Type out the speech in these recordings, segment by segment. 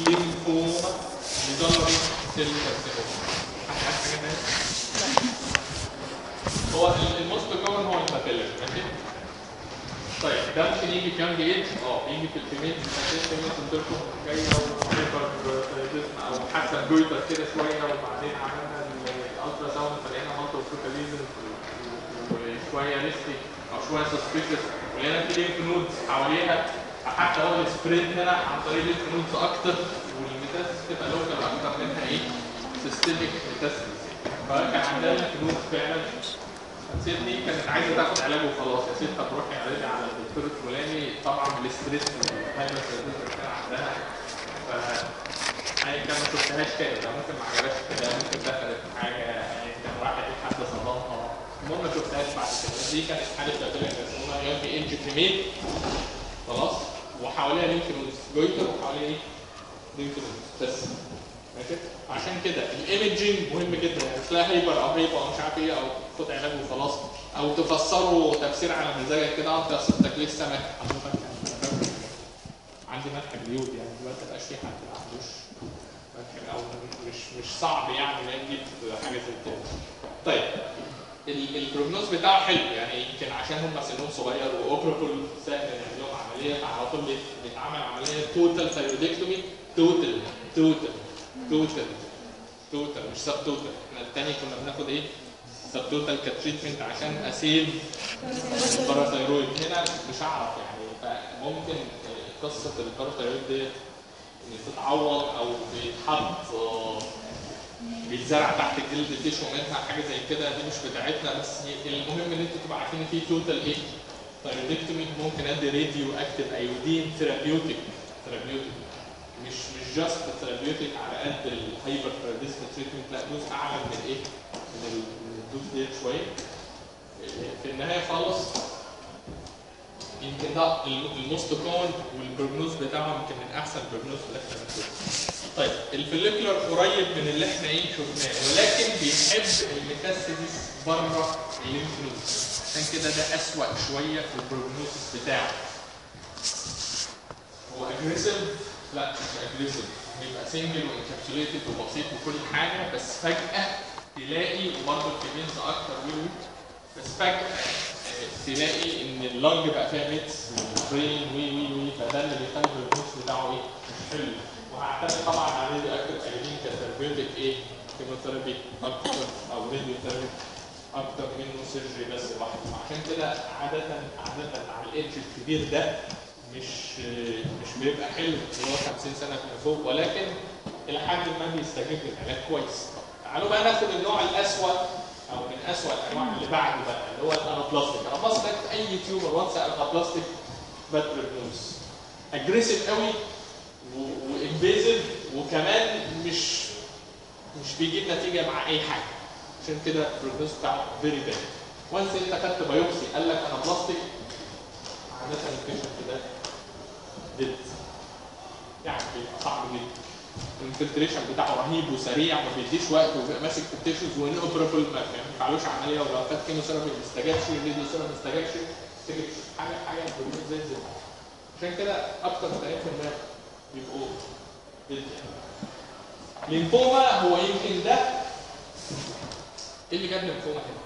ليمفوما ميدالري سيل كارسينوما حد عارف حاجه تانية؟ هو ال- الموست كومن هو البابيلا ماشي طيب ده ممكن يجي في يونج ايج اه يجي في الفيميل الفيميل تنتركم جايه وهيبر جسم او حاسه جويتر كده شويه وبعدين عملنا الالترا ساوند فلقينا مالتو فوكاليزم وشويه ريسكي او شويه سسبيشس ولقينا في لينك نودز حواليها حتى هو السبريد هنا عن طريق لينك نودز اكتر والميتاسيس تبقى لوكال اكتر منها ايه؟ سيستميك ميتاسيس فكان عندنا لينك نودز فعلا الست دي كانت عايزه تاخد علاج وخلاص يا ست هتروحي علاج على الدكتور الفلاني طبعا بالاستريس والهايبر اللي كان عندها ف يعني كان ما شفتهاش كده ده ممكن ما عجبهاش كده ممكن دخلت في حاجه يعني كان راحت حد صدمها المهم ما شفتهاش بعد كده دي كانت حاله تقريبا اسمها يونج ايج فيميل خلاص وحواليها لينك نودز جويتر وحواليها ايه؟ لينك نودز بس ماشي عشان كده الايمجنج مهم جدا يعني تلاقي هايبر او هايبر او مش عارف ايه او خد علاج وخلاص او تفسره تفسير على مزاجك كده او تفسير تكليف سمك حضرتك يعني عندي مدح اليود يعني دلوقتي مبقاش في حد ما عندوش مدح او مش مش صعب يعني لا نجيب حاجه زي كده طيب ال- البروجنوز بتاعه حلو يعني يمكن عشان هم سنهم صغير واوبرابل سهل نعمل لهم عمليه فعلى طول بيت- بيتعمل عمليه توتال ثايرودكتومي توتال توتال توتال توتال مش سب توتال احنا التاني كنا بناخد ايه؟ سب توتال كتريتمنت عشان اسيل الباراثايرويد هنا مش هعرف يعني فممكن آه، قصه الباراثايرويد ديت ان تتعوض او بيتحط آه، بيتزرع تحت الجلد تيشو منها حاجه زي كده دي مش بتاعتنا بس هي- المهم ان انتوا تبقوا عارفين ان في توتال ايه؟ ثايرودكتومي ممكن ادي راديو اكتيف ايودين ثيرابيوتيك ثيرابيوتيك مش مش جاست ثيرابيوتيك على قد الهايبر ثيرابيزم تريتمنت لا دوز اعلى من ايه؟ من ال- من الدوز ديت شويه في النهايه خالص يمكن ده الموست كومن والبروجنوز بتاعهم يمكن من احسن بروجنوز اللي احنا بنشوفه. طيب الفوليكولر قريب من اللي احنا ايه شفناه ولكن بيحب الميتاستاسيس بره الليمف نود عشان كده ده اسوأ شويه في البروجنوسيس بتاعه. هو اجريسيف لا مش اجريسيف بيبقى سنجل وانكابسوليتد وبسيط وكل حاجه بس فجاه تلاقي وبرضه الكيمينز اكتر ويو بس فجاه آه، تلاقي ان اللنج بقى فيها ميتس والبرين وي وي وي فده اللي بيخلي البروجنوس بتاعه ايه مش حلو وهعتمد طبعا على راديو اكتف ايودين كثيرابيوتيك ايه كيموثيرابي اكتر او راديو ثيرابي اكتر منه سيرجري بس لوحده عشان كده عاده عاده على الايدج الكبير ده مش مش بيبقى حلو اللي هو 50 سنه فيما فوق ولكن الى حد ما بيستجيب للعلاج كويس تعالوا بقى ناخد النوع الاسوأ او من اسوأ الانواع اللي بعده بقى اللي هو الانابلاستيك الانابلاستيك اي تيومر وانس الانابلاستيك باد بريجنوز اجريسيف قوي وانفيزيف وكمان مش مش بيجيب نتيجه مع اي حاجه عشان كده البروجنوز بتاعه فيري باد وانس انت خدت بايوبسي قال لك انا بلاستيك عاده البيشنت ده ديد يعني بيبقى صعب جدا الانفلتريشن بتاعه رهيب وسريع وما بيديش وقت وبيبقى ماسك في التيشوز وان اوبرابل ما ينفعلوش عمليه ولو خد كيموثيرابي ما استجابش الراديو ثيرابي ما استجابش استجابش حاجه حاجه البروجنوز زي الزفت عشان كده اكتر من 90% بيبقوا ديد لينفوما هو يمكن ده ايه اللي جاب لينفوما هنا؟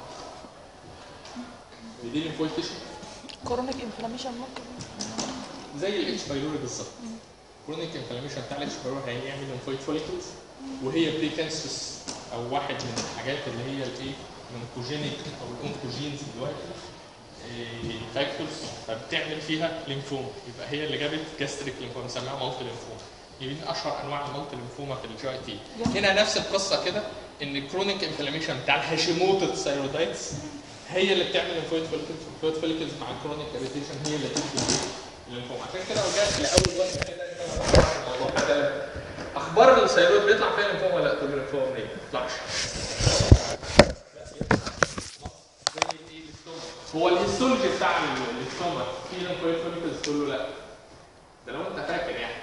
دي لينفويد تيشو كورونيك انفلاميشن ممكن زي الاتش بايلوري بالظبط كرونيك انفلاميشن بتاع الاتش بايلوري هيعمل ليمفويد فوليكلز وهي بري كانسرس او واحد من الحاجات اللي هي الايه الاونكوجينيك او الاونكوجينز دلوقتي فاكتورز فبتعمل فيها ليمفوما يبقى هي اللي جابت جاستريك ليمفوما بنسميها مالتي ليمفوما دي من اشهر انواع المالتي ليمفوما في الجي اي تي هنا نفس القصه كده ان الكرونيك انفلاميشن بتاع الهاشيموتو ثايرويدايتس هي اللي بتعمل ليمفويد فوليكلز الفويد فوليكلز مع الكرونيك اريتيشن هي اللي بتدي الليمفوما عشان كده وجات لاول وقت كده الموضوع ده اخبار الثايرويد بيطلع فيها ليمفوما ولا تقول ليمفوما منين؟ ما بيطلعش هو الهيستولوجي بتاع الاستوما في ليمفويد فوليكلز تقول له لا ده لو انت فاكر يعني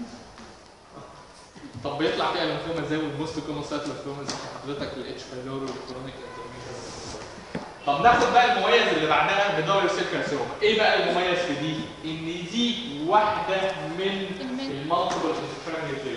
طب بيطلع فيها ليمفوما ازاي والموست كومن سايت ليمفوما زي حضرتك الاتش بايلوري والكرونيك طب ناخد بقى المميز اللي بعدها بدور السيل كارسينوما ايه بقى المميز في دي ان دي واحده من المالتيبل انتركرانيال بليزر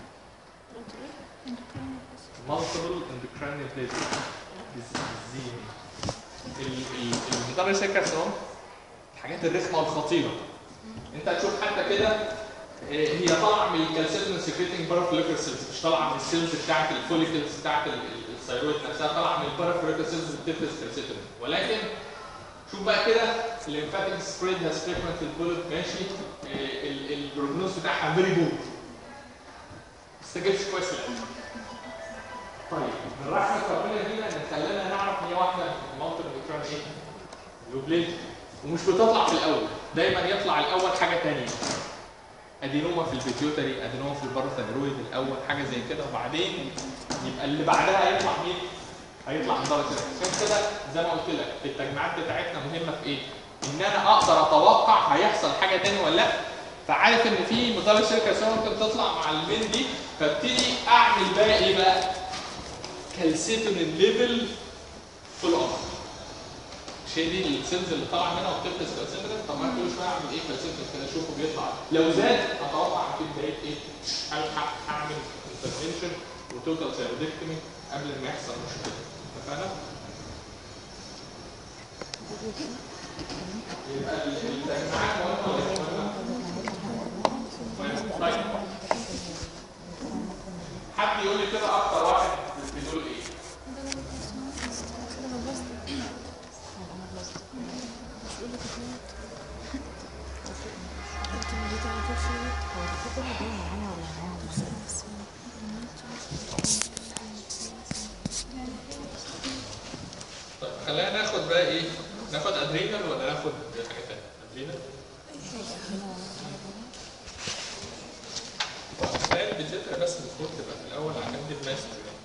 multiple endocrine places بالزين المدرس كارسون الحاجات الرخمه والخطيره انت هتشوف حتى كده آه، هي طالعه من الكالسيتون سكريتنج بارافوليكر سيلز مش طالعه من السيلز بتاعت الفوليكلز بتاعت ال- ال- الثيرويد نفسها طالعه من البارافوليكر سيلز اللي بتفرز كالسيتون ولكن شوف بقى كده الليمفاتيك سبريد هاز فريكونت البوليت ماشي آه، ال- البروجنوز بتاعها فيري جود ما استجبش كويس للعلاج. طيب من رحمة ربنا لينا ان خلانا نعرف ان هي واحدة من المنطق الالكترون ايه؟ لوبليت ومش بتطلع في الاول دايما يطلع الاول حاجة تانية ادينوما في البيتيوتري ادينوما في الباراثيرويد الاول حاجة زي كده وبعدين يبقى اللي بعدها هيطلع مين؟ هيطلع مدرس عشان كده زي ما قلت لك التجميعات بتاعتنا مهمة في ايه؟ ان انا اقدر اتوقع هيحصل حاجة تاني ولا لا فعارف ان في مدرس شركة ممكن تطلع مع المين دي فابتدي اعمل بقى ايه بقى؟ كالسيتونين ليفل في الارض مش هي دي السيلز اللي طالعه منها وبتفرز كالسيتونين طب ما أنا كل شويه اعمل ايه كالسيتونين كده اشوفه بيطلع لو زاد اتوقع في بدايه ايه الحق اعمل انترفنشن وتوتال ثيرودكتومي قبل ما يحصل مشكله اتفقنا؟ يبقى التجمعات مهمه ولا مش مهمه؟ مهمة. طيب حد يقول لي كده اكتر واحد بيقول ايه؟ طيب خلينا ناخد بقى ايه؟ ناخد ادرينال ولا ناخد حاجه ثانيه؟ ادرينال؟ خلينا البيتزا بس المفروض تبقى في الاول عشان دي الماستر يعني.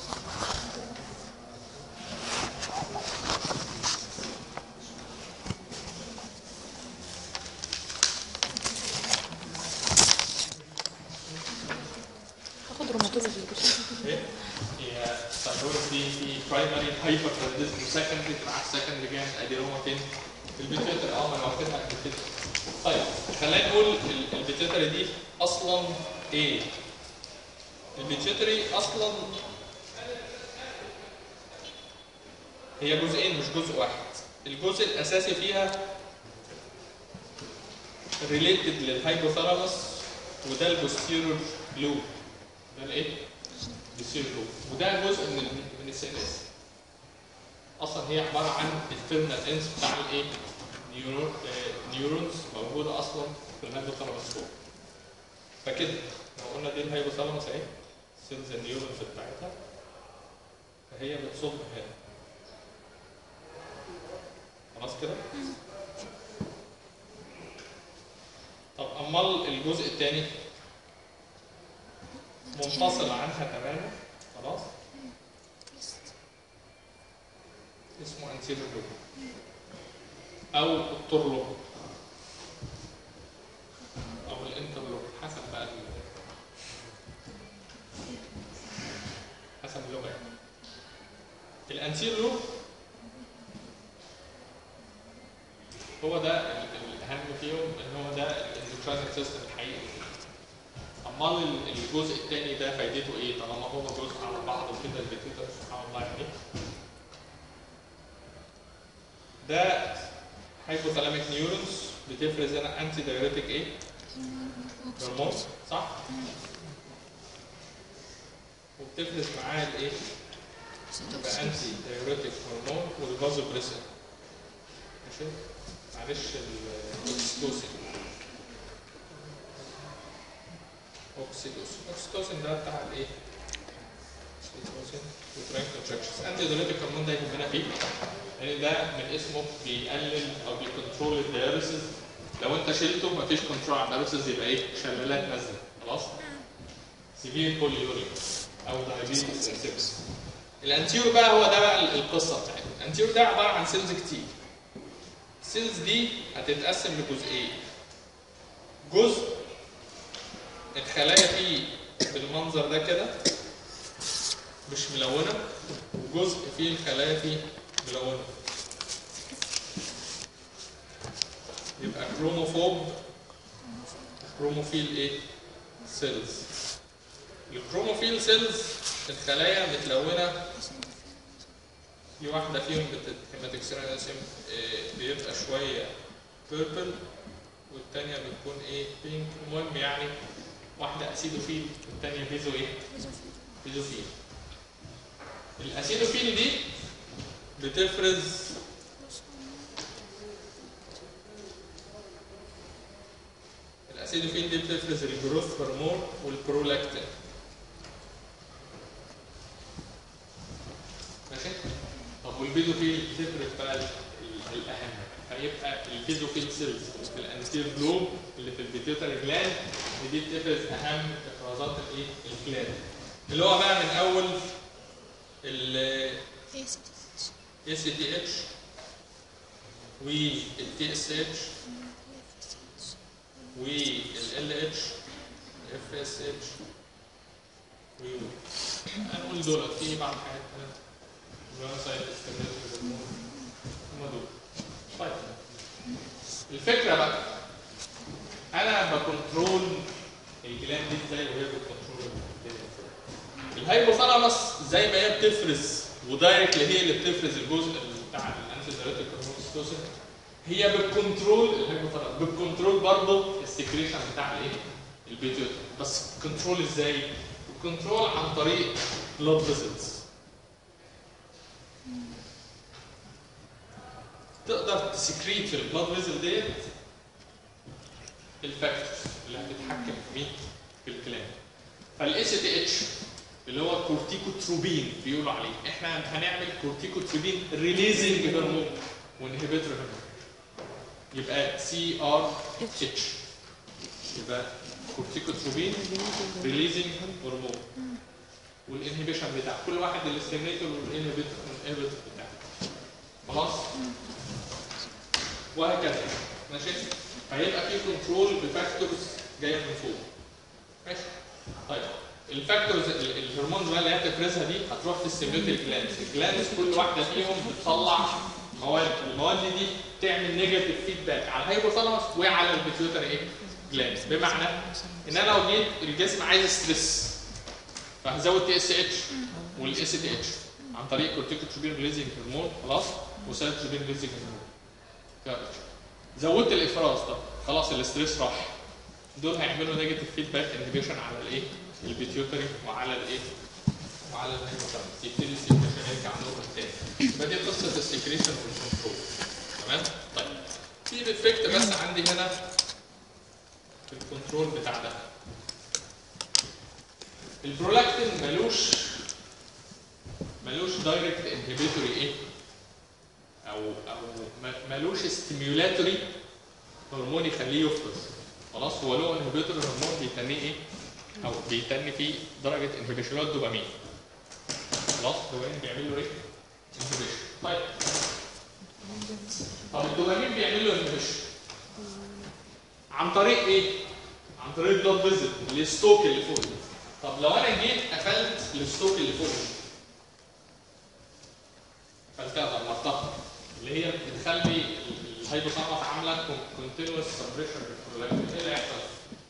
هاخد روماتولوجي ايه؟ هي ثايرويد دي في برايمري هايبر ثايرويدزم وسكندري مع السكندري جاند ادينوما فين؟ في البيتيوتري اه ما انا واخدها قبل كده. طيب خلينا نقول ال- البيتيوتري دي اصلا ايه؟ البيتيوتري اصلا هي جزئين مش جزء واحد. الجزء الاساسي فيها ريليتد للهايبوثالاموس وده البوستيرور لوب ده الايه؟ بيصير لوب وده جزء من ال- من السي ان اس اصلا هي عباره عن التيرمينال انس بتاع الايه؟ نيورون آه، نيورونز موجوده اصلا في الهايبوثالاموس فوق فكده لو قلنا دي الهايبوثالاموس اهي سيلز النيورونز بتاعتها فهي بتصب هنا خلاص كده؟ طب امال الجزء الثاني منفصل عنها تماما خلاص اسمه انتيريور لوب او التورلوب او الانترلوب حسب بقى ال- حسب اللغه يعني الانتيريور لوب هو ده ال- الاهم فيهم ان هو ده الاندوكراين سيستم الحقيقي امال ال- الجزء الثاني ده فايدته ايه طالما هو جزء على بعض وكده البيتيوتر سبحان الله يعني ده هايبوثالاميك نيورونز بتفرز هنا انتي دايوريتك ايه؟ هرمون صح؟ وبتفرز معاه الايه؟ يبقى انتي دايوريتك هرمون والفازوبريسين ماشي؟ معلش الاكسيتوسين اوكسيتوسين اوكسيتوسين ده بتاع الايه؟ اوكسيتوسين وتراين كونتراكشنز انتي دايوريتك هرمون ده يهمنا فيه لان ده من اسمه بيقلل او بيكنترول الدياليسيس لو انت شلته مفيش كنترول على الدياليسيس يبقى ايه؟ شلالات نازله خلاص؟ سيفير بوليوريك او دايابيتس انسيبس الانتيور بقى هو ده بقى القصه بتاعتنا الانتيور ده عباره عن سيلز كتير السيلز دي هتتقسم لجزئين جزء الخلايا فيه بالمنظر ده كده مش ملونه وجزء فيه الخلايا فيه ملونه يبقى كروموفوب كروموفيل ايه سيلز الكروموفيل سيلز الخلايا متلونه في واحده فيهم هيماتيك سيرانسيم بيبقى شويه بيربل والتانية بتكون ايه بينك المهم يعني واحدة اسيدوفيل والتانية بيزو ايه بيزوفيل الاسيدوفيل دي بتفرز الاسيدوفيل دي بتفرز الجروث هرمون والبرولاكتين ماشي طب والبيزوفيل بتفرز بقى ال- ال- الاهم هيبقى البيزوفيل سيلز في الانتير جلوب اللي في البيتيوتري جلاند دي بتفرز اهم افرازات الايه الجلاند اللي هو بقى من اول ال اس تي اتش والتي اس اتش والال اتش اف اس اتش ويو هنقول دول في بعض حاجات كده جلوسايد استمرار هم دول طيب الفكره بقى انا بكنترول الجلاند دي ازاي وهي بتكنترول الجلاند ازاي الهايبوثالاموس زي ما هي بتفرز ودايركتلي هي اللي بتفرز الجزء بتاع الانتيدايريتيك هرمون هي بتكنترول الهايبوثالاموس بتكنترول برضه السكريشن بتاع الايه؟ البيتيوت بس كنترول ازاي؟ كنترول عن طريق بلاد فيزلز تقدر تسكريت في البلاد فيزل ديت الفاكتورز اللي هتتحكم في مين؟ في الكلام فالاس تي اتش اللي هو كورتيكوتروبين بيقولوا عليه احنا هنعمل كورتيكوتروبين ريليزنج هرمون وانهبيتور هرمون يبقى سي ار اتش يبقى كورتيكوتروبين ريليزنج هرمون والانهبيشن بتاعه كل واحد الاستيميتور والانهبيتور الانهبيتور بتاعه خلاص وهكذا ماشي هيبقى في كنترول بفاكتورز جايه من فوق ماشي طيب الفاكتورز ال- الهرمونز بقى اللي هي بتفرزها دي هتروح تستيميوليت الجلاندز الجلاندز كل واحده فيهم بتطلع مواد المواد دي تعمل نيجاتيف فيدباك على الهايبوثالاموس وعلى البيتيوتري ايه جلاندز بمعنى ان انا لو جيت الجسم عايز ستريس فهزود تي اس اتش والاس تي اتش عن طريق كورتيكوتروبين ريليزنج هرمون خلاص وسايتروبين ريليزنج هرمون كارج. زودت الافراز ده خلاص الاستريس راح دول هيعملوا نيجاتيف فيدباك انهبيشن على الايه البيتيوتري وعلى الايه وعلى الهيموثالاموس يبتدي السكريشن يرجع نور تاني يبقى دي قصه السكريشن والكنترول تمام طيب في ديفكت بس عندي هنا في الكنترول بتاع ده البرولاكتين ملوش ملوش دايركت انهبيتوري ايه او او م- ملوش ستيميولاتوري هرمون يخليه يفرز خلاص هو له انهبيتور هرمون بيتنيه ايه او بيتني فيه درجه انهبيشن اللي هو الدوبامين خلاص الدوبامين بيعمل له ايه انهبيشن طيب طب الدوبامين بيعمل له انهبيشن عن طريق ايه عن طريق البلاد فيزل الستوك اللي فوق دي. طب لو انا جيت قفلت الستوك اللي فوق دي قفلتها دمرتها اللي هي بتخلي الهايبوثالاموس عامله كونتينوس سبريشن للبرولاكتين ايه اللي هيحصل؟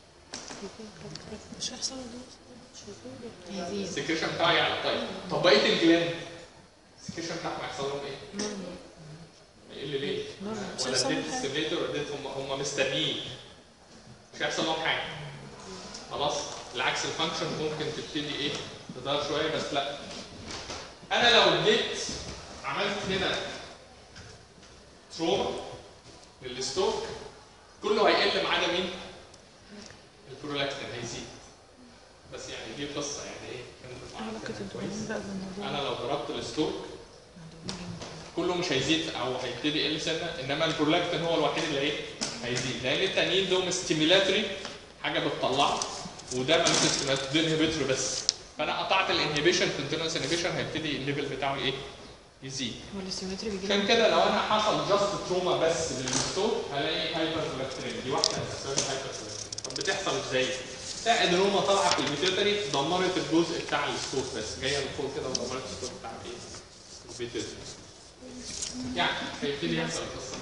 مش هيحصل له هيزيد السكريشن بتاعه يعلى طيب طب بقيه الجلاند السكريشن بتاعهم هيحصل لهم ايه؟ نورمال يقل ليه؟ نورمال مش ولا هيحصل اديت له حاجه ستيميتور ولا اديت هم هم مستنيين مش هيحصل لهم حاجه خلاص بالعكس الفانكشن ممكن تبتدي ايه تضغط شويه بس لا انا لو اديت عملت هنا تروما للستوك كله هيقل ما عدا مين؟ البرولاكتين هيزيد بس يعني دي قصه يعني ايه كانت علاقة كويس الدوبامين بقى بالموضوع انا لو ضربت الستوك كله مش هيزيد او هيبتدي يقل سنه انما البرولاكتين هو الوحيد اللي ايه هيزيد لان التانيين دول ستيميلاتوري حاجه بتطلعه وده ملوش ستيميلاتوري ده انهبيتوري بس فانا قطعت الانهبيشن كونتينوس انهبيشن هيبتدي الليفل بتاعه ايه يزيد هو الاستيميتري بيجي عشان كده لو انا حصل جاست تروما بس للستوك هلاقي هايبر كولكترين دي واحده هتسبب هايبر كولكترين طب بتحصل ازاي؟ تلاقي ادروما طالعه في البيتيوتري دمرت الجزء بتاع الستوك بس جايه من فوق كده ودمرت الستوك بتاع ايه؟ البيتيوتري يعني هيبتدي يحصل القصه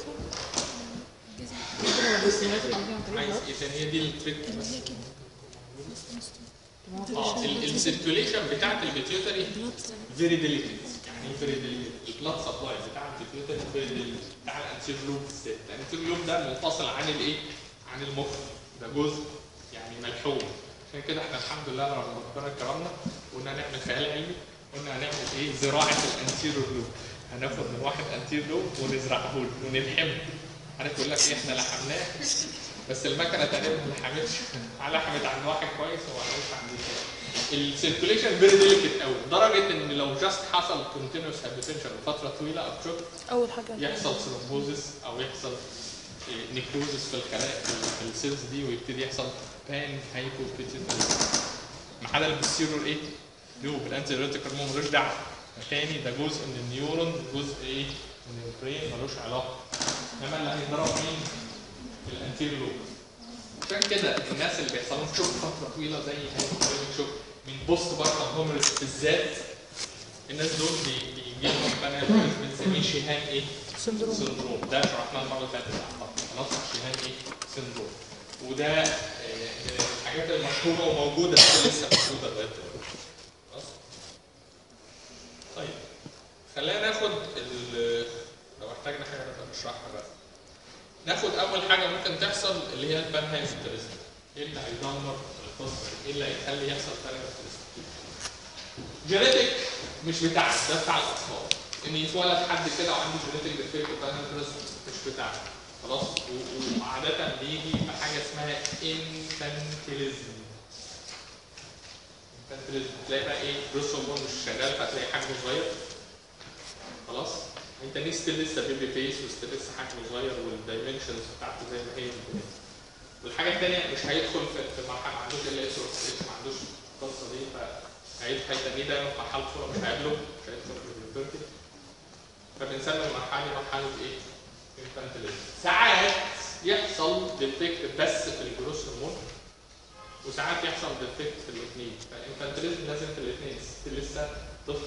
هو الاستيميتري بيجي عن طريق عايز الهارت ايه تاني هي دي التريك بس هي كده اه السيركيوليشن بتاعت البيتيوتري فيري ديليكت يعني ايه فيري ديليكت البلاد سبلاي بتاع البيتيوتري فيري ديليكت بتاع الانتير لوب بالذات الانتير لوب ده منفصل عن الايه عن المخ ده جزء يعني ملحوم عشان كده احنا الحمد لله لما ربنا كرمنا قلنا نعمل خيال علمي قلنا هنعمل ايه زراعه الانتيريور لوب هناخد من واحد انتير لوب ونزرعه له ونلحمه عارف يقول لك ايه احنا لحمناه بس المكنه تقريبا ما لحمتش لحمت عند واحد كويس وما لحمتش عند الثاني السيركوليشن فيري ديليكت قوي لدرجه ان لو جاست حصل كونتينوس هايبرتنشن لفتره طويله او شوك اول حاجه يحصل ثرومبوزس او يحصل نيكروزس في الخلايا في السيلز دي ويبتدي يحصل بان هايبوبيتيتال محل البسيرور ايه؟ لوب الانتيريوتيك هرمون ملوش دعوه تاني ده جزء من النيورون جزء ايه؟ من البرين ملوش علاقه انما اللي هيضرب مين؟ الانتيريور لوب عشان كده الناس اللي بيحصل لهم شوك فتره طويله زي هايبوبيتيك شوك من بوست بارتم هومرز بالذات الناس دول بي- بيجي لهم بنات بنسميه شيهان ايه؟ سندروم سندروم ده شرحناه المره اللي فاتت اعتقد خلاص شيهان ايه؟ سندروم وده آه، من الحاجات المشهوره وموجوده بس لسه موجوده لغايه دلوقتي خلاص طيب خلينا ناخد ال- لو احتاجنا حاجه نبقى نشرحها بقى ناخد اول حاجه ممكن تحصل اللي هي البانهايمستريزم ايه اللي هيدمر القصه دي؟ ايه اللي هيخلي يحصل بانهايمستريزم جينيتك مش بتاعك ده بتاع الاطفال ان يتولد حد كده وعنده جينيتك ديفيكت بانهايمستريزم مش بتاعك خلاص و- وعاده بيجي بحاجه اسمها انفانتيليزم انفانتيليزم تلاقي بقى ايه جروس هرمون مش شغال فتلاقي حجمه صغير خلاص انت لسه لسه بيبي فيس وستيل لسه حجمه صغير والدايمنشنز بتاعته زي ما هي كده. والحاجه الثانيه مش هيدخل في في مرحله ما عندوش ال اس ما عندوش القصه دي فهيتنيه دايما في مرحله صوره مش هيقابله مش هيدخل في البيرتي فبنسمي المرحله دي مرحله ايه؟ انفانتيليزم ساعات يحصل ديفكت بس في الجروس هرمون وساعات يحصل ديفكت في الاثنين فالانفانتيليزم لازم في الاثنين لسه طفل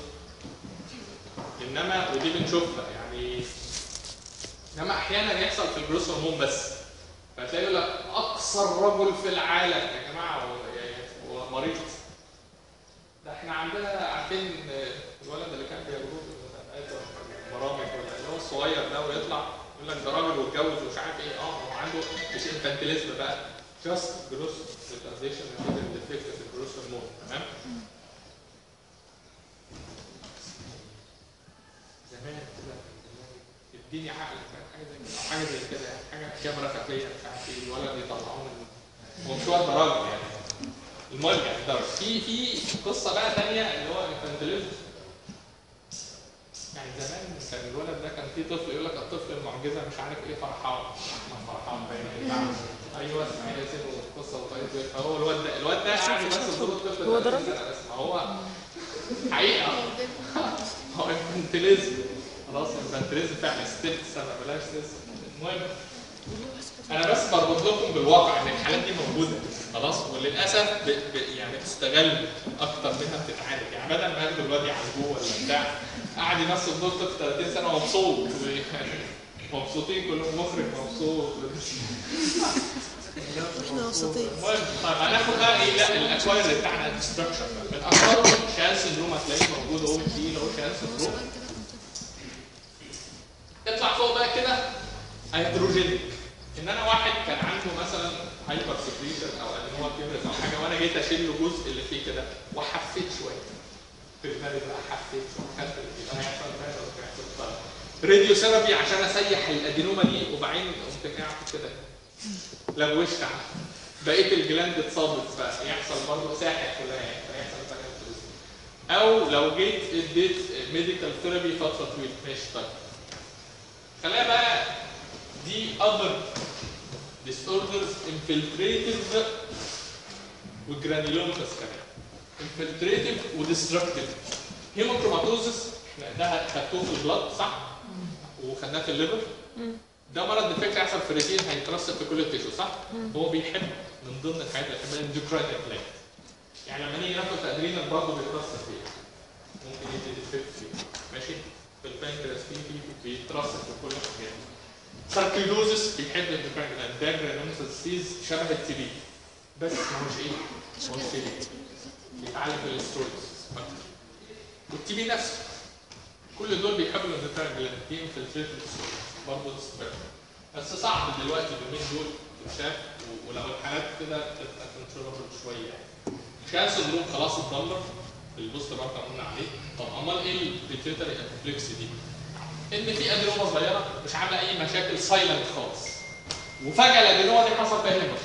انما ودي بنشوفها يعني انما احيانا يحصل في الجروس هرمون بس فتلاقي يقول لك اقصر رجل في العالم يا جماعه هو يعني هو مريض ده احنا عندنا عارفين الولد اللي كان بيجرب برامج ولا اللي هو الصغير ده ويطلع يقول لك ده راجل واتجوز ومش عارف ايه اه هو عنده مش انفانتيليزم بقى جاست جروس ريتارديشن نتيجه ديفكت في الجروس هرمون تمام زمان كده اديني عقل فاهم؟ حاجه زي كده أو حاجه زي كده يعني حاجه كاميرا خفيه مش عارف ايه الولد يطلعوه من هو مش واد ده راجل يعني المهم يعني ده في في قصه بقى ثانيه اللي هو الانفانتيليزم يعني زمان كان الولد ده كان في طفل يقول لك الطفل المعجزه مش عارف ايه فرحان احمد فرحان باين ايوه اسماعيل ياسين والقصه وطريقه فهو الواد ده الواد ده قاعد يمثل دور الطفل هو ده 30 سنة بس ما هو حقيقه هو انفانتيليزم خلاص انفانتيليزم فعلا ستيل سنه بلاش ستيل المهم انا بس بربط لكم بالواقع ان الحالات دي موجوده خلاص وللاسف ب... ب... يعني بتستغل اكتر منها بتتعالج يعني بدل ما ياخدوا الواد يعالجوه ولا بتاع قاعد يمثل دور طفل 30 سنه مبسوط و- مبسوطين كلهم مخرج مبسوط احنا مبسوطين المهم طيب هناخد بقى ايه لا الاكواير بتاعنا الدستركشن من اشهرهم شان سندروم هتلاقيه موجود اهو في اللي هو شان سندروم اطلع فوق بقى كده هيدروجينيك ان انا واحد كان عنده مثلا هايبر سكريشن او ان هو كبرت او حاجه وانا جيت اشيل له جزء اللي فيه كده وحفيت شويه في دماغي بقى حفيت شويه خدت يبقى هيحصل ماذا وهيحصل طيب راديو ثيرابي عشان اسيح الادينوما دي وبعدين قمت قاعد كده لغوشت عنها بقيه الجلاند اتصابت فيحصل برضه ساحر كلها يعني فيحصل باكتيريا او لو جيت اديت ميديكال ثيرابي فتره طويله ماشي طيب خلينا بقى دي other disorders infiltrative وجرانيولوماس كمان infiltrative وديستركتيف هيموكروماتوزس احنا ده خدتوه في البلاد صح؟ وخدناه في الليفر ده مرض الفكره يحصل في الريتين هيترسب في كل التيشو صح؟ هو بيحب من ضمن الحاجات اللي بيحبها الاندوكراين بلاك يعني لما نيجي ناخد تدرين برضه بيترسب فيه ممكن يدي ديفكت فيه ماشي؟ في البنكرياس فيه فيه بيترسب في كل الحاجات ساركيدوزس بيحب الاندوكراين جلاند ده جرانومسيس شبه التي بي بس ما هوش ايه؟ motility بيتعلم في الستوريز والتي بي نفسه كل دول بيحبوا الاندوكراين جلاند دي انفلتريت برضه سبيكتر بس صعب دلوقتي اليومين دول تتشاف و- ولو الحالات كده تبقى كنترولبل شويه يعني. كان سندروم خلاص اتدمر البوست ماركر قلنا عليه طب امال ايه البيتيوتري ابوبلكسي دي؟ ان في ادينوما صغيره مش عامله اي مشاكل سايلنت خالص وفجاه الادينوما دي حصل فيها هيموريج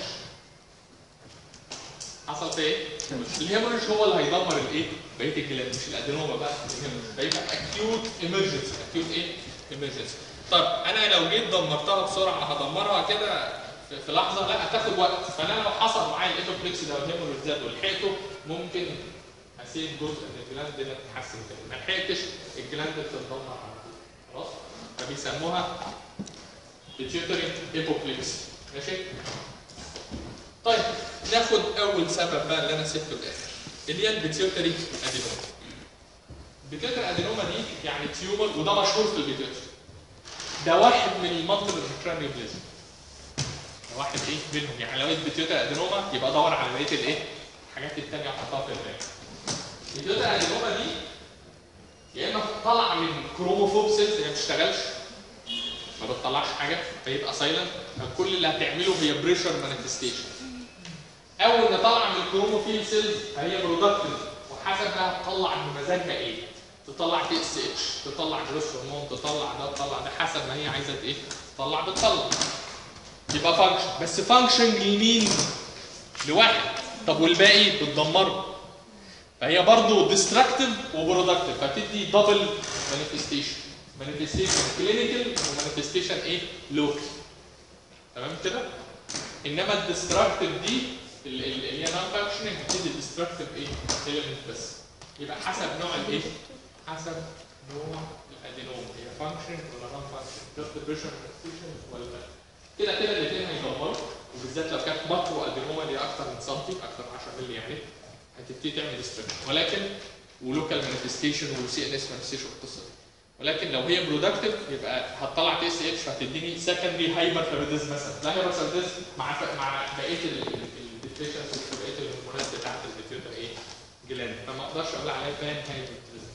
حصل فيها ايه؟ الهيموريج هو اللي هيدمر الايه؟ بقيه الجلاند مش الادينوما بقى الهيموريج فيبقى اكيوت ايمرجنسي اكيوت ايه؟ ايمرجنسي طب انا لو جيت دمرتها بسرعه هدمرها كده في- في لحظه لا هتاخد وقت فانا لو حصل معايا الايبوبلكس ده والهيموريج زاد ولحقته ممكن اسيب جزء من الجلاند ده تتحسن تاني ما لحقتش الجلاند بتتدمر على طول خلاص فبيسموها بيتيوتري ايبوبلكس ماشي طيب ناخد اول سبب بقى اللي انا سبته الاخر اللي هي البيتيوتري ادينوما البيتيوتري ادينوما دي يعني تيومر وده مشهور في البيتيوتري ده واحد من المنطقه الكرانيوبلازم ده واحد ايه منهم يعني لو لقيت بيتيوتري ادينوما يبقى دور على بقيه الايه الحاجات الثانيه وحطها في الباقي البيتيوتري ادينوما دي يا اما طالعه من كروموفوب سيلز هي ما بتشتغلش ما بتطلعش حاجه فيبقى سايلنت كل اللي هتعمله هي بريشر مانيفستيشن او ان طالعه من الكروموفيل سيلز فهي برودكتيف وحسب بقى هتطلع بمزاجها ايه تطلع تي اس اتش تطلع جروس هرمون تطلع ده تطلع ده حسب ما هي عايزه ايه تطلع بتطلع يبقى فانكشن بس فانكشن لمين لواحد طب والباقي بتدمره فهي برضه ديستراكتيف وبرودكتيف فبتدي دبل مانيفستيشن مانيفستيشن كلينيكال ومانيفستيشن ايه لوكال تمام كده انما الديستراكتيف دي ال- ال- اللي هي نون فانكشننج بتدي ديستراكتيف ايه ايلمنت بس يبقى حسب نوع الايه حسب نوع الادينوم هي فانكشن ولا نون فانكشن جاست بريشر مانيفستيشن ولا لا كده كده الاثنين هيدمروا وبالذات لو كانت ماكرو ادينوما اللي هي اكتر من سنتي اكتر من 10 مللي يعني هتبتدي تعمل ديستراكشن ولكن ولوكال مانيفستيشن وسي ان اس مانيفستيشن والقصه دي ولكن لو هي برودكتيف يبقى هتطلع تي اس اتش فهتديني سكندري هايبر ثيروديز مثلا لا هايبر ثيروديز مع ف- مع بقيه الديفيشنز وبقيه الهرمونات بتاعت البيتيوتر ايه جلاند فما اقدرش اقول عليها فان هايبر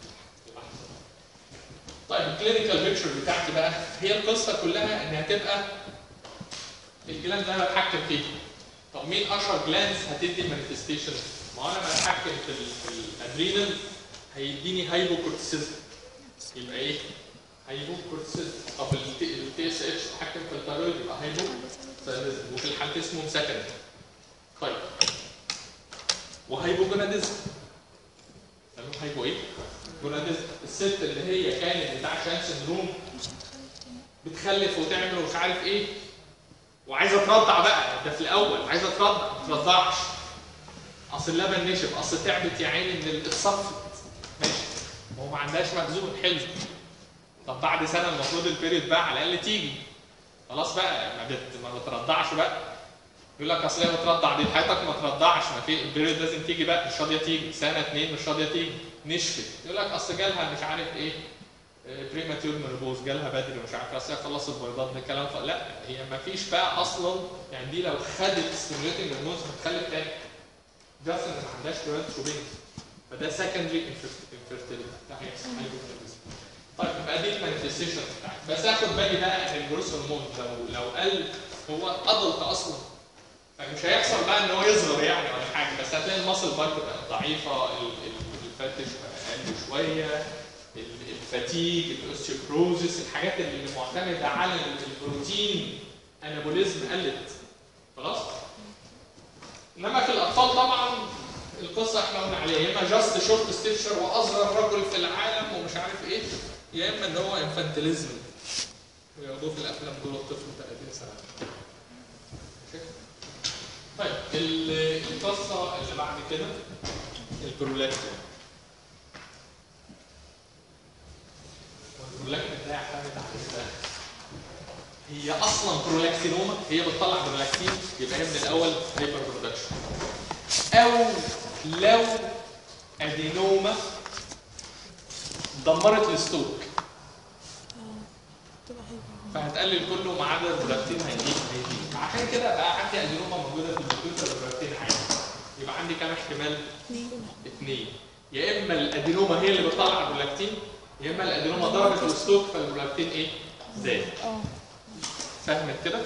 طيب الكلينيكال بيكتشر بتاعتي بقى هي القصه كلها ان هتبقى الجلاند ده انا بتحكم فيه طب مين اشهر جلاندز هتدي مانيفستيشن ما هو انا بتحكم في ال- في الادرينال هيديني هايبوكورتيزم يبقى ايه هايبوكورتيزم طب التي اس اتش تحكم في الثايرويد يبقى هايبوثايرويدزم وفي الحالتين اسمهم سكند طيب وهايبوجوناديزم تمام هايبو ايه؟ جوناديزم الست اللي هي كانت بتاع شان سندروم بتخلف وتعمل ومش عارف ايه وعايزه ترضع بقى ده في الاول عايزه ترضع ما ترضعش اصل اللبن نشف اصل تعبت يا عيني من اتصفت ماشي ما هو ما عندهاش مخزون حلو طب بعد سنه المفروض البيريد بقى على الاقل تيجي خلاص بقى ما, بت... ما بترضعش بقى يقول لك اصل هي بترضع دي حياتك ما ترضعش ما في البيريد لازم تيجي بقى مش راضيه تيجي سنه اتنين مش راضيه تيجي نشفت يقول لك اصل جالها مش عارف ايه بريماتيور مينوبوز جالها بدري ومش عارف اصل هي خلصت بيضات ده كلام ف... لا هي ما فيش بقى اصلا يعني دي لو خدت ستيموليتنج هرمونز هتخلف تاني جاست ان ما عندهاش كمان شوبينج فده سكندري انفيرتيليتي ده هيحصل هايبوثايرويدزم. طيب يبقى دي المانيفستيشن بتاعتي بس اخد بالي بقى ان الجروس هرمون لو لو قل هو ادلت اصلا مش هيحصل بقى ان هو يصغر يعني ولا حاجه بس هتلاقي المصل بارك بقت ضعيفه ال- ال- الفتش بقى اقل شويه ال- الفتيج الاوستيوبروزيس الحاجات اللي معتمده على البروتين انابوليزم قلت خلاص انما في الاطفال طبعا القصه احنا قلنا عليها يا اما جاست شورت ستيتشر واصغر رجل في العالم ومش عارف ايه يا اما ان هو انفانتيليزم وياخدوه في الافلام دول الطفل 30 سنه ماشي؟ طيب ال- القصه اللي بعد كده البرولاكتين والبرولاكتين ده يعتمد على الإنسان. هي اصلا برولاكتينوما هي بتطلع برولاكتين يبقى هي من الاول هايبر برودكشن او لو ادينوما دمرت الستوك تبقى حلوة فهتقلل كله ما عدا البرولاكتين هيزيد هيزيد عشان كده بقى عندي ادينوما موجوده في الكمبيوتر البرولاكتين عادي يبقى عندي كام احتمال؟ اثنين اثنين يا اما الادينوما هي اللي بتطلع البرولاكتين يا اما الادينوما ضربت الستوك فالبرولاكتين ايه؟ زاد اه فهمت كده؟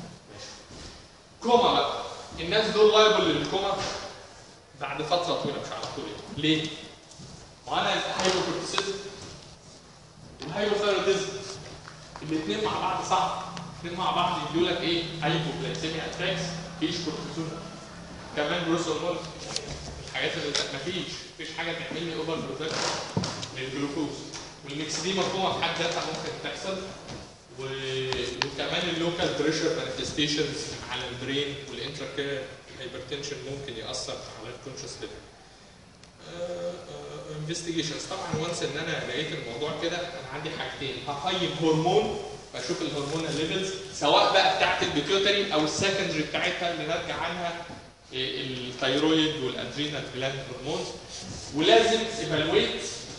كوما بقى الناس دول لايبل للكوما بعد فتره طويله مش على طول يعني. ليه؟ وانا هايبوكورتيسيزم والهايبوثايروديزم الاثنين مع بعض صعب الاثنين مع بعض يدوا لك ايه؟ هايبوغلايسيميا اتاكس مفيش كورتيزون كمان جروس هرمون الحاجات اللي مفيش مفيش حاجه تعمل لي اوفر بروتكشن للجلوكوز والميكس دي مفهومه في حد ذاتها ممكن تحصل و... وكمان اللوكال بريشر مانيفستيشنز على البرين والانتراكير هايبرتنشن ممكن ياثر على الكونشس ليفل انفستيجيشنز طبعا وانس ان انا لقيت الموضوع كده انا عندي حاجتين هقيم هرمون واشوف الهرمون ليفلز سواء بقى بتاعت البيتيوتري او السكندري بتاعتها اللي نرجع عنها إيه، الثيرويد والادرينال جلاند هرمونز ولازم ايفالويت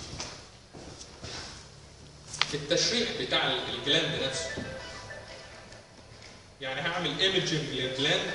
التشريح بتاع الجلاند نفسه يعني هعمل ايمجنج للجلاند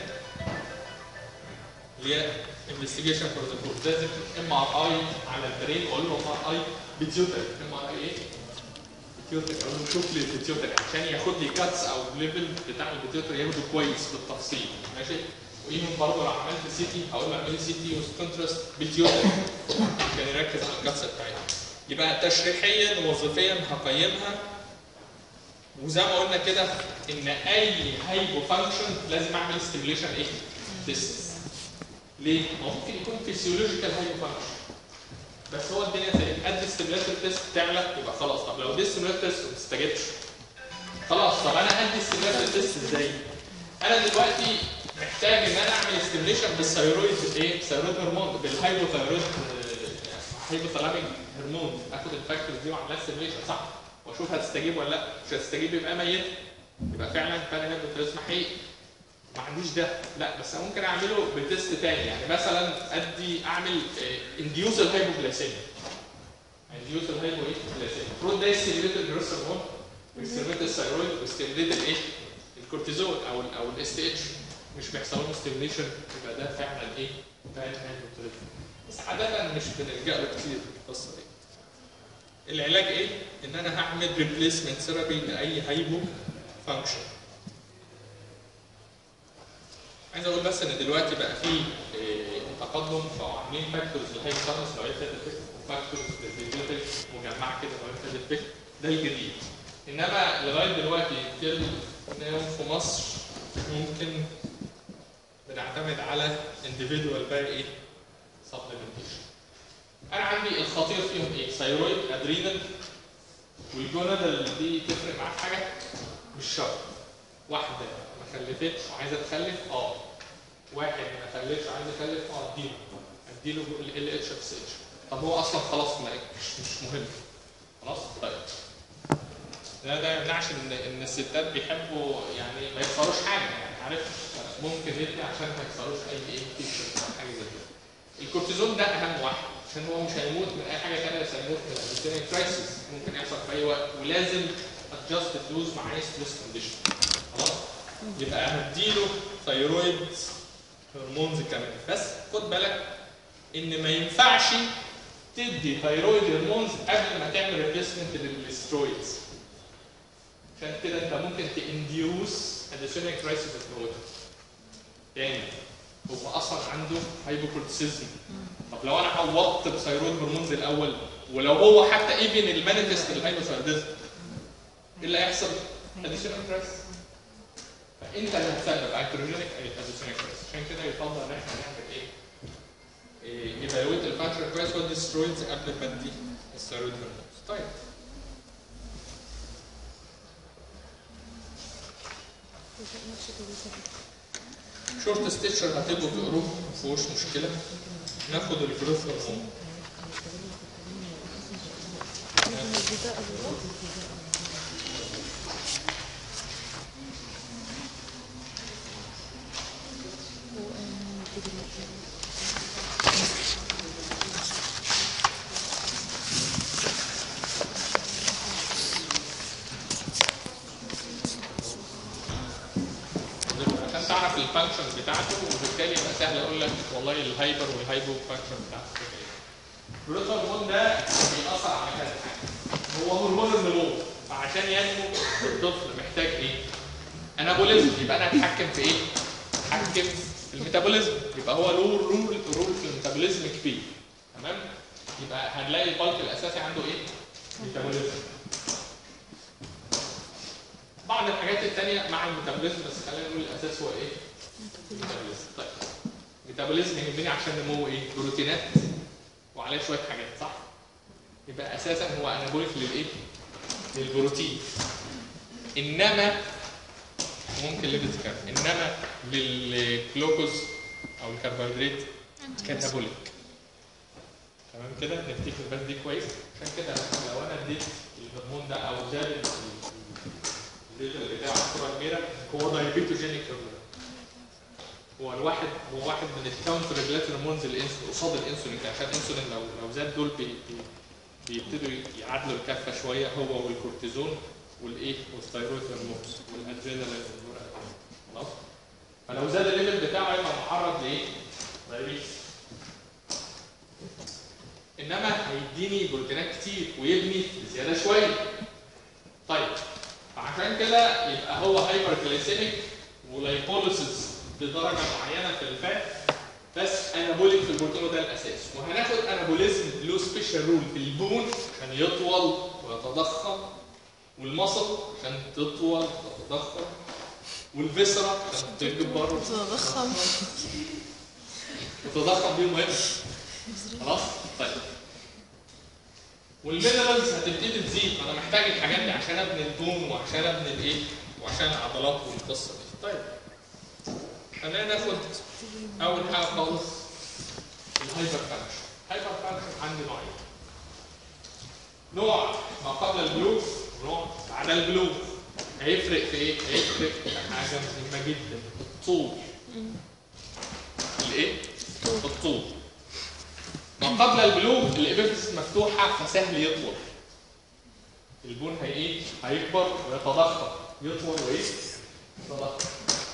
اللي هي انفستيجيشن فور ذا كود لازم ام ار اي على البرين واقول له ام ار اي بيتيوتري ام ار اي ايه؟ بيتيوتري اقول له شوف لي البيتيوتري عشان ياخد لي كاتس او ليفل بتاع البيتيوتري ياخده كويس بالتفصيل ماشي؟ وايفن برضه لو عملت سي تي هقول له اعمل لي سي تي وكونتراست بيتيوتري عشان يركز على الكاتس بتاعتها يبقى تشريحيا ووظيفيا هقيمها وزي ما قلنا كده ان اي هايبو فانكشن لازم اعمل ستيميوليشن ايه؟ تيست ليه؟ ما هو ممكن يكون فيسيولوجيكال هايبو فانكشن بس هو الدنيا زي قد الستيميولاتور تيست تعلى يبقى خلاص طب لو دي ستيميولاتور تيست ما تستجبش خلاص طب انا ادي ستيميولاتور تيست ازاي؟ انا دلوقتي محتاج ان انا اعمل ستيميوليشن بالثيرويد ايه؟ ثيرويد هرمون بالهايبوثيرويد هايبوثالاميك هرمون اخد الفاكتورز دي واعملها ستيميوليشن صح؟ واشوف هتستجيب ولا لا مش هتستجيب يبقى ميت يبقى فعلا فعلا هايبوثيرويد حقيقي ما عنديش ده لا بس أنا ممكن اعمله بتست تاني يعني مثلا ادي اعمل انديوس الهايبوجلاسيميا انديوس الهايبوجلاسيميا المفروض ده يستيميليت الجروس هرمون ويستيميليت الثيرويد ويستيميليت الايه الكورتيزول او ال او الاس تي اتش مش بيحصل لهم ستيميليشن يبقى ده فعلا ايه فعلا هايبوثيرويد بس عاده مش بنلجا له كتير في القصه دي العلاج ايه؟ ان انا هعمل ريبليسمنت ثيرابي لاي هايبو فانكشن عايز اقول بس ان دلوقتي بقى في إيه، تقدم بقوا عاملين فاكتورز للهايبوثالاموس لو هي ابتدت وفاكتورز للفيزيوتك مجمعه كده لو هي ابتدت ده الجديد انما لغايه دلوقتي تل ناو في مصر ممكن بنعتمد على individual بقى ايه supplementation انا عندي الخطير فيهم ايه ثيرويد ادرينال والجونادال دي تفرق معاك حاجه مش شرط واحده ما خلفتش وعايزه تخلف اه واحد ما خلفش وعايز يخلف اه اديله اديله ال اتش اف سي اتش طب هو اصلا خلاص ما مش مش مهم خلاص طيب ده ده ما يمنعش ان ان الستات بيحبوا يعني ما يخسروش حاجه يعني عارف ممكن يدي عشان ما يخسروش اي ايه فيكشر او حاجه زي كده الكورتيزون ده اهم واحد عشان هو مش هيموت من اي حاجه ثانيه بس هيموت من الانسولين كرايسيس ممكن يحصل في اي وقت ولازم ادجست الدوز مع اي ستريس كونديشن خلاص يبقى هديله ثيرويد هرمونز كمان بس خد بالك ان ما ينفعش تدي ثيرويد هرمونز قبل ما تعمل ريبليسمنت للسترويدز عشان كده انت ممكن تانديوس اديشنال كرايسيس تموته تاني هو اصلا عنده هايبوكورتيزم طب لو انا عوضت بثيرويد هرمونز الاول ولو هو حتى ايفن المانيفست للهايبوثايروديزم ايه اللي هيحصل؟ اديشنال كرايسيس فانت اللي هتسبب اكتروجينيك اديشنال كرايسيس عشان كده يفضل ان احنا نعمل ايه؟ ايفالويت الفانكشن كويس ودي سترويدز قبل ما ادي الثيرويد هرمونز طيب شورت ستيتشر هتبقوا تقروه ما فيهوش مشكله ناخد الجروث هرمون عشان تعرف الفانكشن بتاعته بتاعته وبالتالي يبقى سهل اقول لك والله الهايبر والهايبو فانكشن بتاعته كده ايه. الجروث هرمون ده بيأثر على كذا حاجه هو هرمون النمو فعشان ينمو الطفل محتاج ايه؟ انابوليزم يبقى انا اتحكم في ايه؟ اتحكم في الميتابوليزم يبقى هو له رول رول في الميتابوليزم كبير تمام؟ يبقى هنلاقي البلك الاساسي عنده ايه؟ ميتابوليزم بعض الحاجات التانية مع الميتابوليزم بس خلينا نقول الاساس هو ايه؟ ميتابوليزم طيب ميتابوليزم يهمني عشان نمو ايه؟ بروتينات وعليه شويه حاجات صح؟ يبقى اساسا هو انابوليك للايه؟ للبروتين انما ممكن ليبيد كام انما للجلوكوز او الكربوهيدرات كاتابوليك تمام كده نفتكر بس دي كويس عشان كده لو انا اديت الهرمون ده او زاد الليفل بتاعه بصوره كبيره هو دايبيتوجينيك هرمون هو الواحد هو واحد من الكاونتر ريجلاتوري هرمونز الانسولين قصاد الانسولين عشان الانسولين لو لو زاد دول بي بي بيبتدوا يعادلوا الكفه شويه هو والكورتيزون والايه والثيرويد هرمونز والادرينالين خلاص فلو زاد الليفل بتاعه يبقى معرض لايه؟ دايبيتس انما هيديني بروتينات كتير ويبني بزياده شويه طيب فعشان كده يبقى هو هايبر جلايسيميك ولايبوليسيس بدرجه معينه في الفات بس انابوليك في البروتين وده الاساس وهناخد انابوليزم له سبيشال رول في البون عشان يطول ويتضخم والمصل عشان تطول وتتضخم والفيسرا عشان تكبر تضخم وتضخم دي مهم خلاص طيب والمينرالز هتبتدي تزيد انا محتاج الحاجات دي عشان ابني البون وعشان ابني الايه وعشان العضلات والقصه دي طيب خلينا ناخد اول حاجه خالص الهايبر فانكشن الهايبر فانكشن عندي نوعين نوع ما قبل البلوغ ونوع بعد البلوغ هيفرق في ايه؟ هيفرق في حاجه مهمه جدا الطول الايه؟ الطول ما قبل البلوغ الابيفيس مفتوحه فسهل يطول البون هي ايه؟ هيكبر ويتضخم يطول وايه؟ يتضخم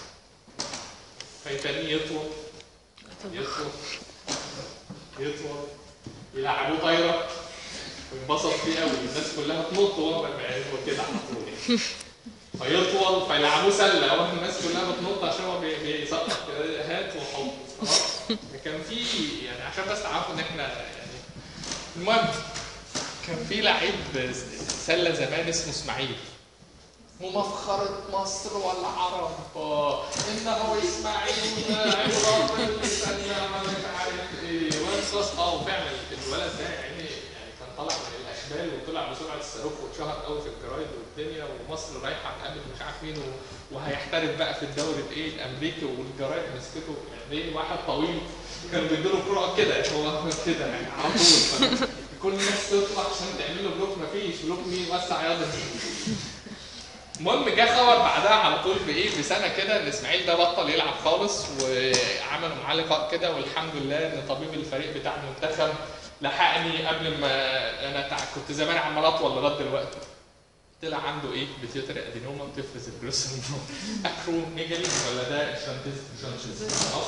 فيتاني يطول يطول يطول يلعبوه طايره وينبسط فيه قوي الناس كلها تنط وهو يعني هو كده على طول فيطول فيلعبوه سله اول الناس كلها بتنط عشان هو بي- بيسقط كده، هات وحط خلاص كان في يعني عشان بس تعرفوا ان احنا يعني المهم كان في لعيب سله زمان اسمه اسماعيل ومفخرة مصر والعرب آه، انه اسماعيل لاعب راجل سلم مش عارف ايه وانصص اه وفعلا الولد ده يعني يعني كان طالع من الاشبال وطلع بسرعه الصاروخ واتشهر قوي في الجرايد والدنيا ومصر رايحه تقابل مش عارف مين و- وهيحترف بقى في الدوري الايه الامريكي والجرايد مسكته يعني ايه واحد طويل كانوا بيدوا له كرة كده هو كده يعني على طول ف- كل الناس تطلع عشان تعمل له بلوك مفيش بلوك مين وسع ياض المهم جه خبر بعدها على طول بايه بسنه كده ان اسماعيل ده بطل يلعب خالص وعملوا معاه لقاء كده والحمد لله ان طبيب الفريق بتاع المنتخب لحقني قبل ما انا تع... كنت زمان عمال اطول لغايه دلوقتي طلع عنده ايه بتيوتري ادينوما بتفرز الجروس اكروميجالي ولا ده جانتيزم جانتيزم خلاص